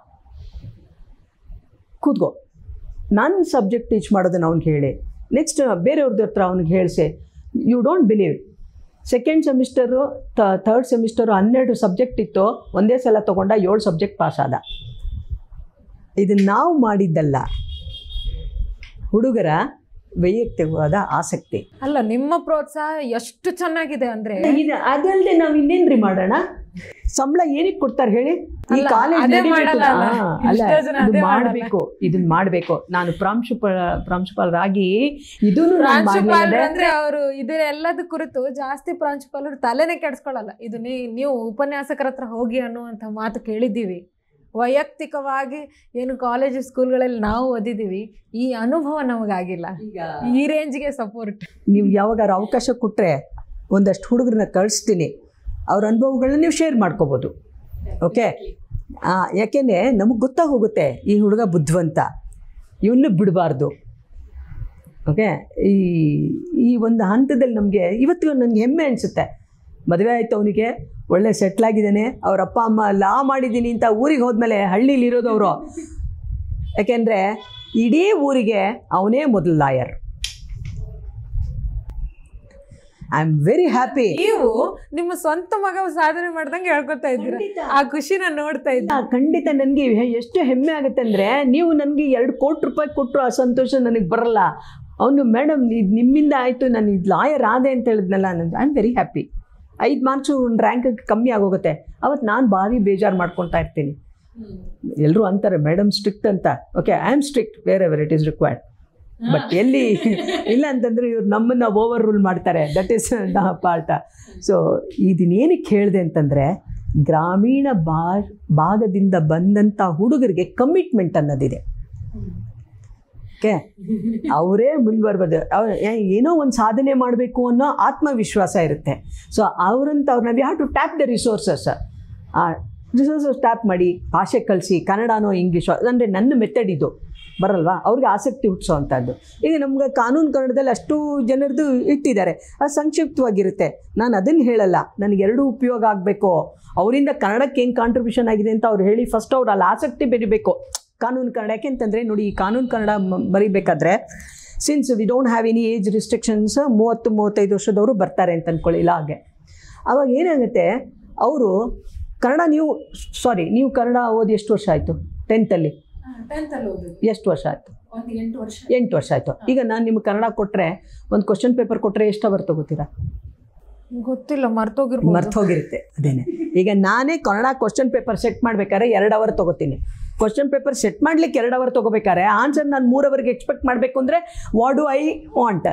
ಕೂತ್ಕೋ ನನ್ನ ಸಬ್ಜೆಕ್ಟ್ ಟೀಚ್ ಮಾಡೋದನ್ನು ಅವ್ನಿಗೆ ಹೇಳಿ ನೆಕ್ಸ್ಟ್ ಬೇರೆಯವ್ರದ್ದು ಹತ್ರ ಅವ್ನಿಗೆ ಹೇಳಿಸೆ you don't believe second semester third semester ಹನ್ನೆರಡು ಸಬ್ಜೆಕ್ಟ್ ಇತ್ತು ಒಂದೇ ಸಲ ತೊಗೊಂಡ ಏಳು ಸಬ್ಜೆಕ್ಟ್ ಪಾಸ್ ಆದ ಇದನ್ನು ನಾವು ಮಾಡಿದ್ದಲ್ಲ ಹುಡುಗರ ವೈಯಕ್ತಿಕವಾದ ಆಸಕ್ತಿ ಅಲ್ಲ ನಿಮ್ಮ ಪ್ರೋತ್ಸಾಹ ಎಷ್ಟು ಚೆನ್ನಾಗಿದೆ ಅಂದ್ರೆ ಇದು ಅದಲ್ಲದೆ ನಾವು ಇನ್ನೇನ್ರಿ ಮಾಡೋಣ ಸಂಬಳ ಏನಕ್ಕೆ ಕೊಡ್ತಾರೆ ಹೇಳಿ ಈ ಅಲ್ಲ, ಕಾಲೇಜ್ ಅದೇ ನಡಿಬೇಕು. ಮಾಡಲ್ಲ ಅಲ್ಲ. ಆ, ಅಲ್ಲ ಎಷ್ಟೋ ಜನ ಇದು ಅದೇ ಮಾಡಲ್ಲ. ಮಾಡಬೇಕು ಇದನ್ನ ಮಾಡಬೇಕು ನಾನು ಪ್ರಾಂಶುಪಾಲ ಪ್ರಾಂಶುಪಾಲರಾಗಿ ಇದನ್ನು ನಾನು ಪ್ರಾಂಶುಪಾಲರು ಮಾಡಲಿಲ್ಲ ಅಂದ್ರೆ ಅವರು ಇದೆಲ್ಲದ ಕುರಿತು ಜಾಸ್ತಿ ಪ್ರಾಂಶುಪಾಲರು ತಲೆನೇ ಕೆಡಿಸ್ಕೊಳ್ಳಲ್ಲ ಇದು ನೀ ನೀವು ಉಪನ್ಯಾಸಕರ ಹತ್ರ ಹೋಗಿ ಅನ್ನುವಂಥ ಮಾತು ಕೇಳಿದ್ದೀವಿ ವೈಯಕ್ತಿಕವಾಗಿ ಏನು ಕಾಲೇಜು ಸ್ಕೂಲ್ಗಳಲ್ಲಿ ನಾವು ಓದಿದ್ದೀವಿ ಈ ಅನುಭವ ನಮಗಾಗಿಲ್ಲ ಈ ರೇಂಜ್ಗೆ ಸಪೋರ್ಟ್ ನೀವು ಯಾವಾಗಾರ ಅವಕಾಶ ಕೊಟ್ಟರೆ ಒಂದಷ್ಟು ಹುಡುಗರನ್ನ ಕಳಿಸ್ತೀನಿ ಅವ್ರ ಅನುಭವಗಳನ್ನ ನೀವು ಶೇರ್ ಮಾಡ್ಕೋಬೋದು ಓಕೆ ಯಾಕೆಂದರೆ ನಮಗೆ ಗೊತ್ತಾಗೋಗುತ್ತೆ ಈ ಹುಡುಗ ಬುದ್ಧಿವಂತ ಇವನ್ನ ಬಿಡಬಾರ್ದು ಓಕೆ ಈ ಈ ಒಂದು ಹಂತದಲ್ಲಿ ನಮಗೆ ಇವತ್ತು ನನಗೆ ಹೆಮ್ಮೆ ಅನಿಸುತ್ತೆ ಮದುವೆ ಆಯಿತು ಅವನಿಗೆ ಒಳ್ಳೆ ಸೆಟ್ಲಾಗಿದ್ದಾನೆ ಅವ್ರ ಅಪ್ಪ ಅಮ್ಮ ಲಾ ಮಾಡಿದ್ದೀನಿ ಅಂತ ಊರಿಗೆ ಹೋದ್ಮೇಲೆ ಹಳ್ಳಿಲಿ ಇರೋದು ಅವರು ಯಾಕೆಂದರೆ ಇಡೀ ಊರಿಗೆ ಅವನೇ ಮೊದಲು lawyer I am very happy ನೀವು ನಿಮ್ಮ ಸ್ವಂತ ಮಗ ಸಾಧನೆ ಮಾಡ್ದಂಗೆ ಹೇಳ್ಕೊತಾ ಇದ್ದೀರಾ ಆ ಖುಷಿನ ನೋಡ್ತಾ ಇದ್ದ ಖಂಡಿತ ನನಗೆ ಎಷ್ಟು ಹೆಮ್ಮೆ ಆಗುತ್ತೆ ಅಂದರೆ ನೀವು ನನಗೆ ಎರಡು ಕೋಟಿ ರೂಪಾಯಿ ಕೊಟ್ಟರು ಆ ಸಂತೋಷ ನನಗೆ ಬರಲ್ಲ ಅವನು ಮೇಡಮ್ ಇದು ನಿಮ್ಮಿಂದ ಆಯಿತು ನಾನು ಇದು ಲಾಯರ್ ಆದೆ ಅಂತ ಹೇಳಿದ್ನಲ್ಲ ನನಗೆ ಐ ಆಮ್ ವೆರಿ ಹ್ಯಾಪಿ ಐದು ಮಾರ್ಕ್ಸು ಒಂದು ರ್ಯಾಂಕ್ ಕಮ್ಮಿ ಆಗೋಗುತ್ತೆ ಅವತ್ತು ನಾನು ಭಾರಿ ಬೇಜಾರು ಮಾಡ್ಕೊತಾ ಇರ್ತೀನಿ ಎಲ್ಲರೂ ಅಂತಾರೆ ಮೇಡಮ್ ಸ್ಟ್ರಿಕ್ಟ್ ಅಂತ okay I am strict wherever it is required but ಎಲ್ಲಿ ಇಲ್ಲ ಅಂತಂದ್ರೆ ಇವ್ರು ನಮ್ಮನ್ನ ಓವರ್ ರೂಲ್ ಮಾಡ್ತಾರೆ that is the part so ಇದನ್ನೇನಕ್ಕೆ ಹೇಳಿದೆ ಅಂತಂದರೆ ಗ್ರಾಮೀಣ ಬಾ ಭಾಗದಿಂದ ಬಂದಂಥ ಹುಡುಗರಿಗೆ ಕಮಿಟ್ಮೆಂಟ್ ಅನ್ನೋದಿದೆ ಓಕೆ ಅವರೇ ಮುಂದುವರ್ಬೋದು ಅವ್ರು ಏ- ಏನೋ ಒಂದು ಸಾಧನೆ ಮಾಡಬೇಕು ಅನ್ನೋ ಆತ್ಮವಿಶ್ವಾಸ ಇರುತ್ತೆ ಸೊ ಅವರಂತ ಅವ್ರನ್ನ we have to tap the resources ಆ ರಿಸೋರ್ಸಸ್ ಟ್ಯಾಪ್ ಮಾಡಿ ಭಾಷೆ ಕಲಿಸಿ ಕನ್ನಡನೋ ಇಂಗ್ಲೀಷೋ ಅಂದರೆ ನನ್ನ ಮೆಥಡ್ ಇದು ಬರಲ್ವಾ ಅವ್ರಿಗೆ ಆಸಕ್ತಿ ಹುಟ್ಟಿಸೋ ಅಂಥದ್ದು ಈಗ ನಮ್ಗೆ ಕಾನೂನು ಕನ್ನಡದಲ್ಲಿ ಅಷ್ಟು ಜನರದು ಇಟ್ಟಿದ್ದಾರೆ ಅದು ಸಂಕ್ಷಿಪ್ತವಾಗಿರುತ್ತೆ ನಾನು ಅದನ್ನು ಹೇಳಲ್ಲ ನನಗೆ ಎರಡೂ ಉಪಯೋಗ ಆಗಬೇಕು ಅವರಿಂದ ಕನ್ನಡಕ್ಕೆ ಏನು ಕಾಂಟ್ರಿಬ್ಯೂಷನ್ ಆಗಿದೆ ಅಂತ ಅವ್ರು ಹೇಳಿ ಫಸ್ಟ್ ಅವ್ರು ಅಲ್ಲಿ ಆಸಕ್ತಿ ಬೆರಿಬೇಕು ಕಾನೂನು ಕನ್ನಡ ಯಾಕೆಂತಂದರೆ ನೋಡಿ ಈ ಕಾನೂನು ಕನ್ನಡ ಮ- ಬರೀಬೇಕಾದ್ರೆ since we don't have any age restrictions ಮೂವತ್ತು ಮೂವತ್ತೈದು ವರ್ಷದವರು ಬರ್ತಾರೆ ಅಂತ ಅಂದ್ಕೊಳ್ಳಿ ಹಾಗೆ ಅವಾಗ ಏನಾಗುತ್ತೆ ಅವರು ಕನ್ನಡ ನೀವು ಸಾರಿ ನೀವು ಕನ್ನಡ ಓದಿ ಎಷ್ಟು ವರ್ಷ ಆಯಿತು ಟೆಂತಲ್ಲಿ ಎಷ್ಟು ವರ್ಷ ಆಯಿತು ಒಂದು ಎಂಟು ವರ್ಷ ಎಂಟು ವರ್ಷ ಆಯಿತು ಈಗ ನಾನು ನಿಮ್ಗೆ ಕನ್ನಡ ಕೊಟ್ಟರೆ ಒಂದು ಕ್ವಶನ್ ಪೇಪರ್ ಕೊಟ್ಟರೆ ಎಷ್ಟು ಅವರ್ ತಗೋತೀರಾ ಗೊತ್ತಿಲ್ಲ ಮರ್ತೋಗಿರ್ಬೋದು ಮರ್ತೋಗಿರುತ್ತೆ ಅದೇನೆ ಈಗ ನಾನೇ ಕನ್ನಡ ಕ್ವಶನ್ ಪೇಪರ್ ಸೆಟ್ ಮಾಡ್ಬೇಕಾದ್ರೆ ಎರಡು ಅವರ್ ತಗೋತೀನಿ ಕ್ವಶನ್ ಪೇಪರ್ ಸೆಟ್ ಮಾಡ್ಲಿಕ್ಕೆ ಎರಡು ಅವರ್ ತಗೋಬೇಕಾದ್ರೆ ಆನ್ಸರ್ ನಾನು ಮೂರು ಅವರ್ಗೆ ಎಕ್ಸ್ಪೆಕ್ಟ್ ಮಾಡಬೇಕು ಅಂದರೆ what do I want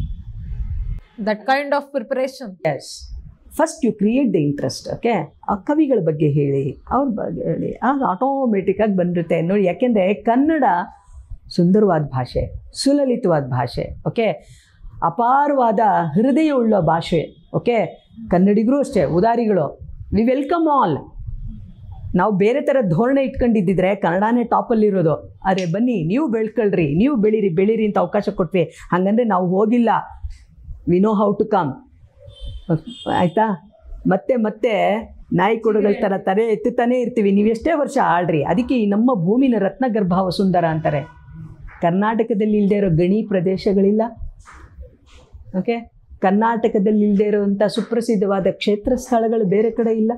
that kind of preparation yes first you create the interest okay ಆ ಕವಿಗಳ ಬಗ್ಗೆ ಹೇಳಿ ಅವ್ರ ಬಗ್ಗೆ ಹೇಳಿ ಆಗ ಆಟೋಮೆಟಿಕ್ಕಾಗಿ ಬಂದಿರುತ್ತೆ ನೋಡಿ ಯಾಕೆಂದರೆ ಕನ್ನಡ ಸುಂದರವಾದ ಭಾಷೆ ಸುಲಲಿತವಾದ ಭಾಷೆ ಓಕೆ ಅಪಾರವಾದ ಹೃದಯವುಳ್ಳ ಭಾಷೆ ಓಕೆ ಕನ್ನಡಿಗರು ಅಷ್ಟೇ ಉದಾರಿಗಳು ವಿ ವೆಲ್ಕಮ್ ಆಲ್ ನಾವು ಬೇರೆ ಥರ ಧೋರಣೆ ಇಟ್ಕೊಂಡಿದ್ದಿದ್ರೆ ಕನ್ನಡನೇ ಟಾಪಲ್ಲಿರೋದು ಅರೆ ಬನ್ನಿ ನೀವು ಬೆಳ್ಕೊಳ್ರಿ ನೀವು ಬೆಳೀರಿ ಬೆಳೀರಿ ಅಂತ ಅವಕಾಶ ಕೊಟ್ವಿ ಹಾಗಂದ್ರೆ ನಾವು ಹೋಗಿಲ್ಲ we know how to come ಆಯಿತಾ ಮತ್ತೆ ಮತ್ತೆ ನಾಯಿ ಕೊಡುಗಳ ಥರ ತಲೆ ಎತ್ತುತ್ತಾನೇ ಇರ್ತೀವಿ ನೀವು ಎಷ್ಟೇ ವರ್ಷ ಆಳ್ರಿ ಅದಕ್ಕೆ ಈ ನಮ್ಮ ಭೂಮಿನ ರತ್ನಗರ್ಭ ಸುಂದರ ಅಂತಾರೆ ಕರ್ನಾಟಕದಲ್ಲಿ ಇಲ್ಲದೆ ಇರೋ ಗಣಿ ಪ್ರದೇಶಗಳಿಲ್ಲ ಓಕೆ ಕರ್ನಾಟಕದಲ್ಲಿ ಇಲ್ಲದೆ ಇರುವಂಥ ಸುಪ್ರಸಿದ್ಧವಾದ ಕ್ಷೇತ್ರ ಸ್ಥಳಗಳು ಬೇರೆ ಕಡೆ ಇಲ್ಲ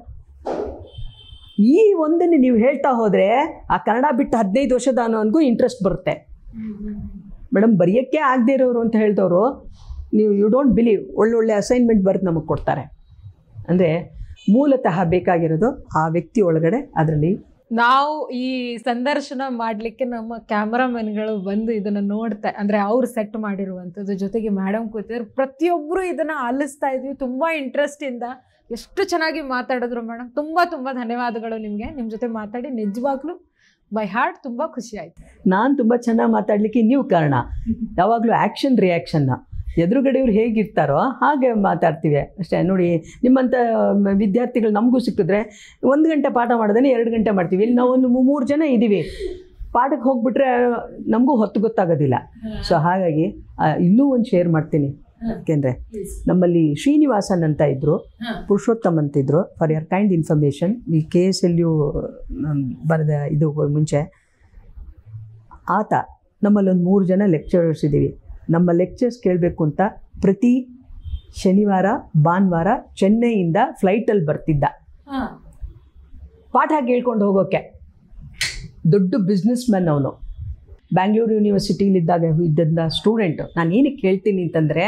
ಈ ಒಂದನ್ನು ನೀವು ಹೇಳ್ತಾ ಹೋದರೆ ಆ ಕನ್ನಡ ಬಿಟ್ಟು ಹದಿನೈದು ವರ್ಷದ ಅನ್ನೋನ್ಗೂ ಇಂಟ್ರೆಸ್ಟ್ ಬರುತ್ತೆ ಮೇಡಮ್ ಬರೆಯೋಕ್ಕೆ ಆಗದೆ ಇರೋರು ಅಂತ ಹೇಳಿದವರು ನೀವು ಯು ಡೋಂಟ್ ಬಿಲೀವ್ ಒಳ್ಳೊಳ್ಳೆ ಅಸೈನ್ಮೆಂಟ್ ಬರೆದು ನಮಗೆ ಕೊಡ್ತಾರೆ ಅಂದರೆ ಮೂಲತಃ ಬೇಕಾಗಿರೋದು ಆ ವ್ಯಕ್ತಿ ಒಳಗಡೆ ಅದರಲ್ಲಿ ನಾವು ಈ ಸಂದರ್ಶನ ಮಾಡಲಿಕ್ಕೆ ನಮ್ಮ ಕ್ಯಾಮರಾಮನ್ಗಳು ಬಂದು ಇದನ್ನು ನೋಡ್ತಾ ಅಂದರೆ ಅವ್ರು ಸೆಟ್ ಮಾಡಿರುವಂಥದ್ದು ಜೊತೆಗೆ ಮೇಡಮ್ ಕೂತಿದ್ರು ಪ್ರತಿಯೊಬ್ಬರು ಇದನ್ನು ಆಲಿಸ್ತಾ ಇದ್ವಿ ತುಂಬ ಇಂಟ್ರೆಸ್ಟಿಂದ ಎಷ್ಟು ಚೆನ್ನಾಗಿ ಮಾತಾಡಿದ್ರು ಮೇಡಮ್ ತುಂಬ ತುಂಬ ಧನ್ಯವಾದಗಳು ನಿಮಗೆ ನಿಮ್ಮ ಜೊತೆ ಮಾತಾಡಿ ನಿಜವಾಗ್ಲೂ ಬೈ ಹಾರ್ಟ್ ತುಂಬ ಖುಷಿ ಆಯಿತು ನಾನು ತುಂಬ ಚೆನ್ನಾಗಿ ಮಾತಾಡಲಿಕ್ಕೆ ನೀವು ಕಾರಣ ಯಾವಾಗಲೂ ಆ್ಯಕ್ಷನ್ ರಿಯಾಕ್ಷನ್ನ ಎದುರುಗಡೆಯವ್ರು ಹೇಗಿರ್ತಾರೋ ಹಾಗೆ ಮಾತಾಡ್ತೀವಿ ಅಷ್ಟೇ ನೋಡಿ ನಿಮ್ಮಂಥ ಮ- ವಿದ್ಯಾರ್ಥಿಗಳು ನಮಗೂ ಸಿಕ್ಕಿದ್ರೆ ಒಂದು ಗಂಟೆ ಪಾಠ ಮಾಡೋದನ್ನೇ ಎರಡು ಗಂಟೆ ಮಾಡ್ತೀವಿ ಇಲ್ಲಿ ನಾವು ಒಂದು ಮೂರು ಜನ ಇದ್ದೀವಿ ಪಾಠಕ್ಕೆ ಹೋಗ್ಬಿಟ್ರೆ ನಮಗೂ ಹೊತ್ತು ಗೊತ್ತಾಗೋದಿಲ್ಲ ಸೊ ಹಾಗಾಗಿ ಆ, ಇನ್ನೂ ಒಂದು ಶೇರ್ ಮಾಡ್ತೀನಿ ಯಾಕೆಂದರೆ ನಮ್ಮಲ್ಲಿ ಶ್ರೀನಿವಾಸನ್ ಅಂತ ಇದ್ದರು ಪುರುಷೋತ್ತಮ್ ಅಂತ ಇದ್ದರು ಫಾರ್ ಯರ್ ಕೈಂಡ್ ಇನ್ಫಾರ್ಮೇಷನ್ ಈ ಕೆ ಎಸ್ ಎಲ್ ಯು ಬರೆದ ಇದು ಮುಂಚೆ ಆತ ನಮ್ಮಲ್ಲೊಂದು ಮೂರು ಜನ ಲೆಕ್ಚರರ್ಸ್ ಇದ್ದೀವಿ ನಮ್ಮ ಲೆಕ್ಚರ್ಸ್ ಕೇಳಬೇಕು ಅಂತ ಪ್ರತಿ ಶನಿವಾರ ಭಾನುವಾರ ಚೆನ್ನೈಯಿಂದ ಫ್ಲೈಟಲ್ಲಿ ಬರ್ತಿದ್ದ ಪಾಠ ಕೇಳ್ಕೊಂಡು ಹೋಗೋಕ್ಕೆ ದೊಡ್ಡ ಬಿಸ್ನೆಸ್ ಮ್ಯಾನ್ ಅವನು ಬ್ಯಾಂಗ್ಳೂರು ಯೂನಿವರ್ಸಿಟಿಲಿದ್ದಾಗ ಇದ್ದಂಥ ಸ್ಟೂಡೆಂಟು ನಾನು ಏನಕ್ಕೆ ಹೇಳ್ತೀನಿ ಅಂತಂದರೆ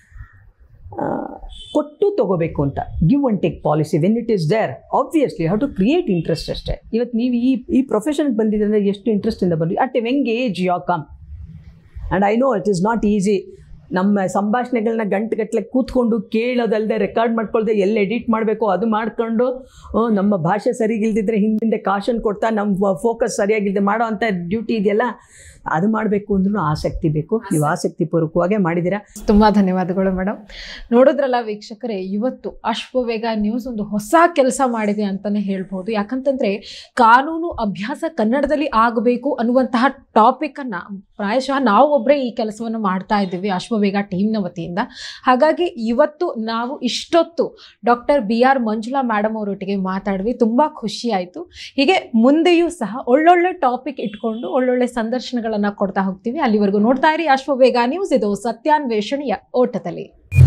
ಕೊಟ್ಟು ತಗೋಬೇಕು ಅಂತ give and take policy when it is there obviously how to create interest ಅಷ್ಟೇ ಇವತ್ತು ನೀವು ಈ ಈ ಪ್ರೊಫೆಷನ್ಗೆ ಬಂದಿದ್ದರೆ ಎಷ್ಟು ಇಂಟ್ರೆಸ್ಟಿಂದ ಬಂದ್ರಿ at a young age you come and I know it is not easy ನಮ್ಮ ಸಂಭಾಷಣೆಗಳನ್ನ ಗಂಟೆಗಟ್ಟಲೆ ಕೂತ್ಕೊಂಡು ಕೇಳೋದಲ್ಲದೆ ರೆಕಾರ್ಡ್ ಮಾಡ್ಕೊಳ್ದೆ ಎಲ್ಲಿ ಎಡಿಟ್ ಮಾಡಬೇಕು ಅದು ಮಾಡ್ಕೊಂಡು ಆ, ನಮ್ಮ ಭಾಷೆ ಸರಿಗಿಲ್ದಿದ್ರೆ ಹಿಂದೆ ಕಾಶನ್ ಕೊಡ್ತಾ ನಮ್ಮ ಫೋಕಸ್ ಸರಿಯಾಗಿಲ್ಲದೆ ಮಾಡೋ ಅಂಥ ಡ್ಯೂಟಿ ಇದೆಯಲ್ಲ ಅದು ಮಾಡಬೇಕು ಅಂದ್ರೂ ಆಸಕ್ತಿ ಬೇಕು ನೀವು ಆಸಕ್ತಿ ಪೂರ್ವಕವಾಗೇ ಮಾಡಿದ್ದೀರಾ ತುಂಬ ಧನ್ಯವಾದಗಳು ಮೇಡಮ್ ನೋಡಿದ್ರಲ್ಲ ವೀಕ್ಷಕರೇ ಇವತ್ತು ಅಶ್ವವೇಗ ನ್ಯೂಸ್ ಒಂದು ಹೊಸ ಕೆಲಸ ಮಾಡಿದೆ ಅಂತಲೇ ಹೇಳ್ಬೋದು ಯಾಕಂತಂದರೆ ಕಾನೂನು ಅಭ್ಯಾಸ ಕನ್ನಡದಲ್ಲಿ ಆಗಬೇಕು ಅನ್ನುವಂತಹ ಟಾಪಿಕನ್ನು ಪ್ರಾಯಶಃ ನಾವು ಒಬ್ಬರೇ ಈ ಕೆಲಸವನ್ನು ಮಾಡ್ತಾ ಇದ್ದೀವಿ ಅಶ್ವವೇಗ ಟೀಮ್ನ ವತಿಯಿಂದ ಹಾಗಾಗಿ ಇವತ್ತು ನಾವು ಇಷ್ಟೊತ್ತು doctor B R Manjula madam ಅವರೊಟ್ಟಿಗೆ ಮಾತಾಡಿದ್ವಿ ತುಂಬ ಖುಷಿ ಆಯಿತು ಹೀಗೆ ಮುಂದೆಯೂ ಸಹ ಒಳ್ಳೊಳ್ಳೆ ಟಾಪಿಕ್ ಇಟ್ಕೊಂಡು ಒಳ್ಳೊಳ್ಳೆ ಸಂದರ್ಶನಗಳನ್ನು ಕೊಡ್ತಾ ಹೋಗ್ತೀವಿ ಅಲ್ಲಿವರೆಗೂ ನೋಡ್ತಾ ಇರಿ ಅಶ್ವವೇಗ ನ್ಯೂಸ್ ಇದು ಸತ್ಯಾನ್ವೇಷಣೆಯ ಓಟದಲ್ಲಿ